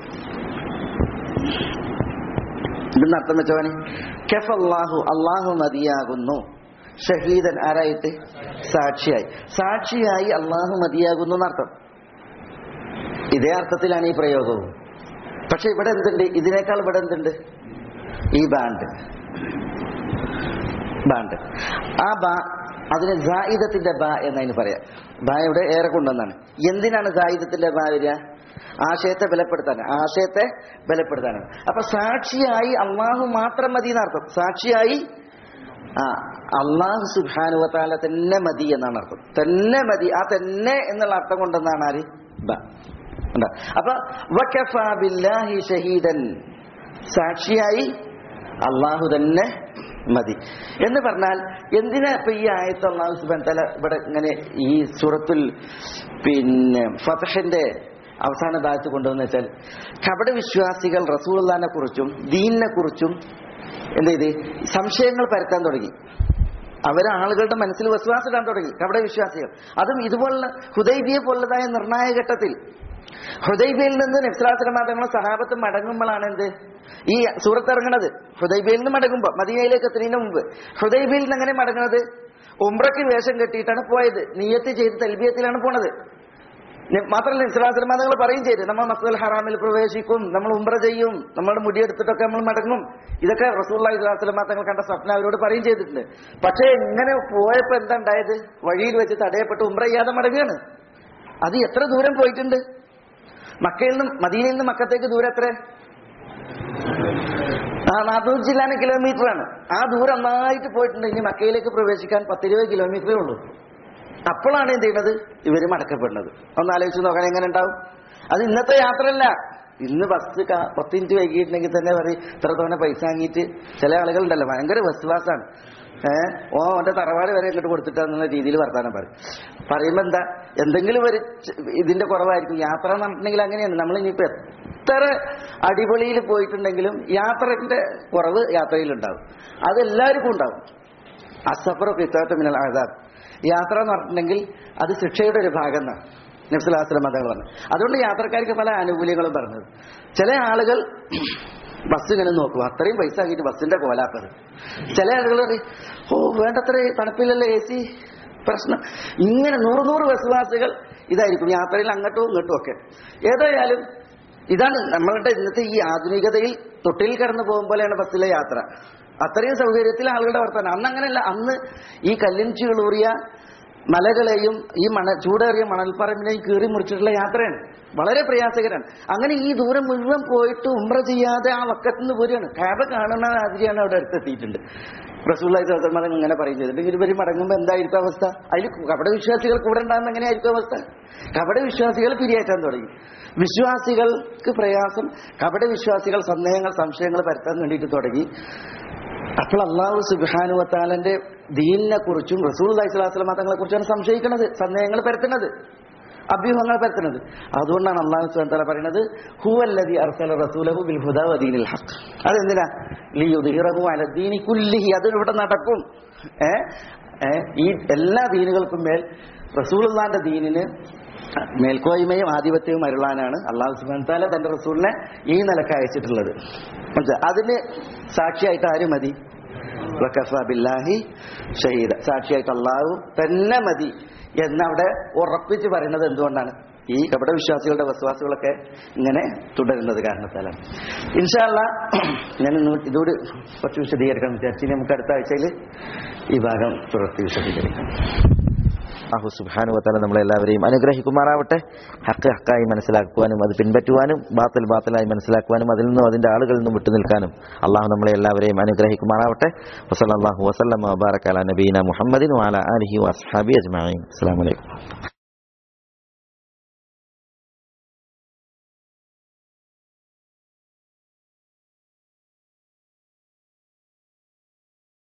ഇതിന് അർത്ഥം വെച്ചവന് കെഫ് അള്ളാഹു അള്ളാഹു മതിയാകുന്നു ഷഹീദൻ ആരായിട്ട് സാക്ഷിയായി സാക്ഷിയായി അള്ളാഹു മതിയാകുന്നു എന്നർത്ഥം ഇതേ അർത്ഥത്തിലാണ് ഈ പ്രയോഗവും പക്ഷെ ഇവിടെ എന്തുണ്ട് ഇതിനേക്കാൾ ഇവിടെ എന്തുണ്ട് ഈ ബാണ്ട് ബാണ്ട് ആ ബാ അതിന് ജായിദത്തിന്റെ ബാ എന്നതിന് പറയാം ബാ ഇവിടെ ഏറെ കൊണ്ടുവന്നാണ് എന്തിനാണ് ജായിദത്തിന്റെ ബാ വരിക ആശയത്തെ ബലപ്പെടുത്താൻ ആശയത്തെ ബലപ്പെടുത്താനാണ് അപ്പൊ സാക്ഷിയായി അള്ളാഹു മാത്രം മതി എന്നർത്ഥം സാക്ഷിയായി ആ അള്ളാഹു സുബാനുവത്താല തന്നെ മതി എന്നാണ് അർത്ഥം തന്നെ മതി ആ തന്നെ എന്നുള്ള അർത്ഥം കൊണ്ടെന്നാണ് ആര് ബ ഉണ്ടോ? അപ്പൊ വക്കഫ ബില്ലാഹി ഷഹീദൻ സാക്ഷിയായി അള്ളാഹു തന്നെ മതി എന്ന് പറഞ്ഞാൽ എന്തിനാ ഇപ്പൊ ഈ ആയത്ത് അള്ളാഹു സുബാൻ തല ഇവിടെ ഇങ്ങനെ ഈ സൂറത്തുൽ പിന്നെ ഫതഹിന്റെ അവസാന ഭാഗത്ത് കൊണ്ടുവന്ന് വെച്ചാൽ കപട വിശ്വാസികൾ റസൂള്ളാനെ കുറിച്ചും ദീനിനെ കുറിച്ചും എന്ത് ചെയ്ത് സംശയങ്ങൾ പരത്താൻ തുടങ്ങി അവർ ആളുകളുടെ മനസ്സിൽ വിശ്വാസം ഇടാൻ തുടങ്ങി കപട വിശ്വാസികൾ അതും ഇതുപോലുള്ള ഹുദൈബിയെ പോലുള്ളതായ നിർണായക ഘട്ടത്തിൽ ഹുദൈബിയിൽ നിന്ന് നബ്സലാസ്ലമാതങ്ങളും സഹാബത്തും മടങ്ങുമ്പോഴാണ് എന്ത് ഈ സൂറത്ത് ഇറങ്ങണത് ഹുദൈബിയിൽ നിന്ന് മടങ്ങുമ്പോൾ മദീനയിലേക്ക് എത്തുന്നതിന് മുമ്പ് ഹുദൈബിയിൽ നിന്ന് എങ്ങനെ മടങ്ങുന്നത് ഉംറയ്ക്ക് വേഷം കെട്ടിയിട്ടാണ് പോയത് നീയത്ത് ചെയ്ത് തൽബിയത്തിലാണ് പോണത് നി- മാത്രമല്ല ഇസ്ലാസ്ലമാതങ്ങൾ പറയും ചെയ്ത് നമ്മൾ മസ്ദുൽ ഹറാമിൽ പ്രവേശിക്കും നമ്മൾ ഉംറ ചെയ്യും നമ്മുടെ മുടിയെടുത്തിട്ടൊക്കെ നമ്മൾ മടങ്ങും ഇതൊക്കെ റസൂള്ള ഇസ്ലാസ്ലമാ തങ്ങൾ കണ്ട സ്വപ്നം അവരോട് പറയും ചെയ്തിട്ടുണ്ട് പക്ഷേ എങ്ങനെ പോയപ്പോ എന്താ ഉണ്ടായത് വഴിയിൽ വെച്ച് തടയപ്പെട്ട് ഉംറ ചെയ്യാതെ മടങ്ങുകയാണ് അത് എത്ര ദൂരം പോയിട്ടുണ്ട് മക്കയിൽ നിന്നും മദീനയിൽ നിന്ന് മക്കത്തേക്ക് ദൂരം എത്ര ആ നാനൂറ് ജില്ലാന കിലോമീറ്റർ ആണ് ആ ദൂരം നന്നായിട്ട് പോയിട്ടുണ്ട് ഇനി മക്കയിലേക്ക് പ്രവേശിക്കാൻ പത്തിരുപത് കിലോമീറ്ററേ ഉള്ളൂ അപ്പോഴാണ് എന്ത് ചെയ്യുന്നത് ഇവര് മടക്കപ്പെടുന്നത് ഒന്ന് ആലോചിച്ച് നോക്കാൻ എങ്ങനെ ഉണ്ടാവും അത് ഇന്നത്തെ യാത്രയല്ല ഇന്ന് ബസ് കാ- പത്ത് മിനിറ്റ് വൈകിട്ടുണ്ടെങ്കിൽ തന്നെ പറയും ഇത്ര തവണ പൈസ വാങ്ങിയിട്ട് ചില ആളുകളുണ്ടല്ലോ ഭയങ്കര വിശ്വാസമാണ് ഏഹ് ഓ അവന്റെ തറവാട് വരെ ഇങ്ങോട്ട് കൊടുത്തിട്ടാന്നുള്ള രീതിയിൽ വർത്താനം പറയും പറയുമ്പോ എന്താ എന്തെങ്കിലും ഒരു ച- ഇതിന്റെ കുറവായിരിക്കും യാത്ര നടന്നിട്ടുണ്ടെങ്കിൽ അങ്ങനെയാണ് നമ്മൾ ഇനിയിപ്പോ എത്ര അടിപൊളിയിൽ പോയിട്ടുണ്ടെങ്കിലും യാത്രന്റെ കുറവ് യാത്രയിലുണ്ടാവും അത് എല്ലാവർക്കും ഉണ്ടാവും അസഫർ ഫിത്താത്ത് മിനൽ ആസാദ് യാത്ര എന്ന് പറഞ്ഞിട്ടുണ്ടെങ്കിൽ അത് ശിക്ഷയുടെ ഒരു ഭാഗം എന്നാണ് നബ്സുലാസ്ലം അതങ്ങൾ പറഞ്ഞു അതുകൊണ്ട് യാത്രക്കാർക്ക് പല ആനുകൂല്യങ്ങളും പറഞ്ഞത് ചില ആളുകൾ ബസ് ഇങ്ങനെ നോക്കും അത്രയും പൈസ ആക്കിയിട്ട് ബസ്സിന്റെ കോലാക്കത് ചില ആളുകൾ പറയും ഓ വേണ്ടത്ര തണുപ്പില്ലല്ലോ എ സി പ്രശ്നം ഇങ്ങനെ നൂറ് നൂറ് ബസ്സുവാസികൾ ഇതായിരിക്കും യാത്രയിൽ അങ്ങോട്ടും ഇങ്ങോട്ടും ഒക്കെ ഏതായാലും ഇതാണ് നമ്മളുടെ ഇന്നത്തെ ഈ ആധുനികതയിൽ തൊട്ടിൽ കടന്നു പോകും പോലെയാണ് ബസ്സിലെ യാത്ര അത്രയും സൗകര്യത്തിൽ ആളുകളുടെ വർത്തമാനം അന്ന് അങ്ങനെയല്ല അന്ന് ഈ കല്ലിൻ ചീളൂറിയ മലകളെയും ഈ മണ ചൂടേറിയ മണൽപ്പറമ്പിനെയും കീറി മുറിച്ചിട്ടുള്ള യാത്രയാണ് വളരെ പ്രയാസകരമാണ് അങ്ങനെ ഈ ദൂരം മുഴുവൻ പോയിട്ട് ഉമ്ര ചെയ്യാതെ ആ വക്കത്ത് നിന്ന് പോരുകയാണ് കാബ കാണുന്ന മാതിരിയാണ് അവിടെ അടുത്തെത്തിയിട്ടുണ്ട് റസൂള്ളി സഹോദരന്മാർ ഇങ്ങനെ പറയും ചെയ്തിട്ട് ഇവർ മടങ്ങുമ്പോൾ എന്തായിരിക്കും അവസ്ഥ അതിൽ കപട വിശ്വാസികൾ കൂടെ ഉണ്ടാകുന്ന എങ്ങനെയായിരിക്കും അവസ്ഥ കപട വിശ്വാസികൾ പിരിയേറ്റാൻ തുടങ്ങി വിശ്വാസികൾക്ക് പ്രയാസം കപട വിശ്വാസികൾ സന്ദേഹങ്ങൾ സംശയങ്ങൾ പരത്താൻ വേണ്ടിയിട്ട് തുടങ്ങി അപ്പോൾ അള്ളാഹു സുബാനുവത്താലന്റെ ദീനിനെ കുറിച്ചും റസൂൽ അലൈഹിസ്ലാസ്ലാം തങ്ങളെ കുറിച്ചാണ് സംശയിക്കുന്നത് സന്ദേഹങ്ങൾ പരത്തുന്നത് അഭ്യൂഹങ്ങൾ പരത്തുന്നത് അതുകൊണ്ടാണ് അള്ളാഹു സുബാൻ പറയുന്നത് ഹുവല്ലതി അർസല റസൂലഹു ബിൽ ഹുദാ വദീനിൽ ഹഖ് അതെന്തിനാ ലിയുദ്ഹിറഹു അല ദീനി കുല്ലിഹി അത് ഇവിടെ നടക്കും ഏ ഏ, ഈ എല്ലാ ദീനുകൾക്കും മേൽ റസൂലുള്ളാന്റെ ദീനിന് മേൽക്കോയ്മയും ആധിപത്യവും അരുളാനാണ് അള്ളാഹു സുബാൻ താല തന്റെ റസൂലിനെ ഈ നിലക്ക് അയച്ചിട്ടുള്ളത് മനസ്സിലായോ? അതിന് സാക്ഷിയായിട്ട് ആര് മതി വക്കഫ ബില്ലാഹി ഷഹീദ സാക്ഷിയായിട്ട് അള്ളാഹു തന്നെ മതി എന്നവിടെ ഉറപ്പിച്ച് പറയുന്നത് എന്തുകൊണ്ടാണ് ഈ കപട വിശ്വാസികളുടെ വിശ്വാസികളൊക്കെ ഇങ്ങനെ തുടരുന്നത് കാരണത്താലാണ് ഇൻഷാല്ല ഞാൻ ഇന്ന് ഇതോട് കുറച്ച് വിശദീകരിക്കണം വിചാരിച്ചു ഇനി നമുക്ക് അടുത്ത ആഴ്ചയിൽ ഈ ഭാഗം തുടർത്തി വിശദീകരിക്കാം അഹു സുബാനുവത്തല നമ്മളെല്ലാവരെയും അനുഗ്രഹിക്കുമാറാവട്ടെ ഹക്ക് ഹക്കായി മനസ്സിലാക്കുവാനും അത് പിൻപറ്റുവാനും ബാത്തിൽ ബാത്തിലായി മനസ്സിലാക്കുവാനും അതിൽ നിന്നും അതിന്റെ ആളുകളിൽ നിന്നും വിട്ടുനിൽക്കാനും അള്ളാഹു നമ്മളെ എല്ലാവരെയും അനുഗ്രഹിക്കുമാറാവട്ടെ വസല്ലാഹു വസ്ലം വബാറക്കാല നബീന മുഹമ്മദിൻ വാല അലഹി വസ്ഹാബി അജ്മാൻ അസ്സാം വലൈക്കും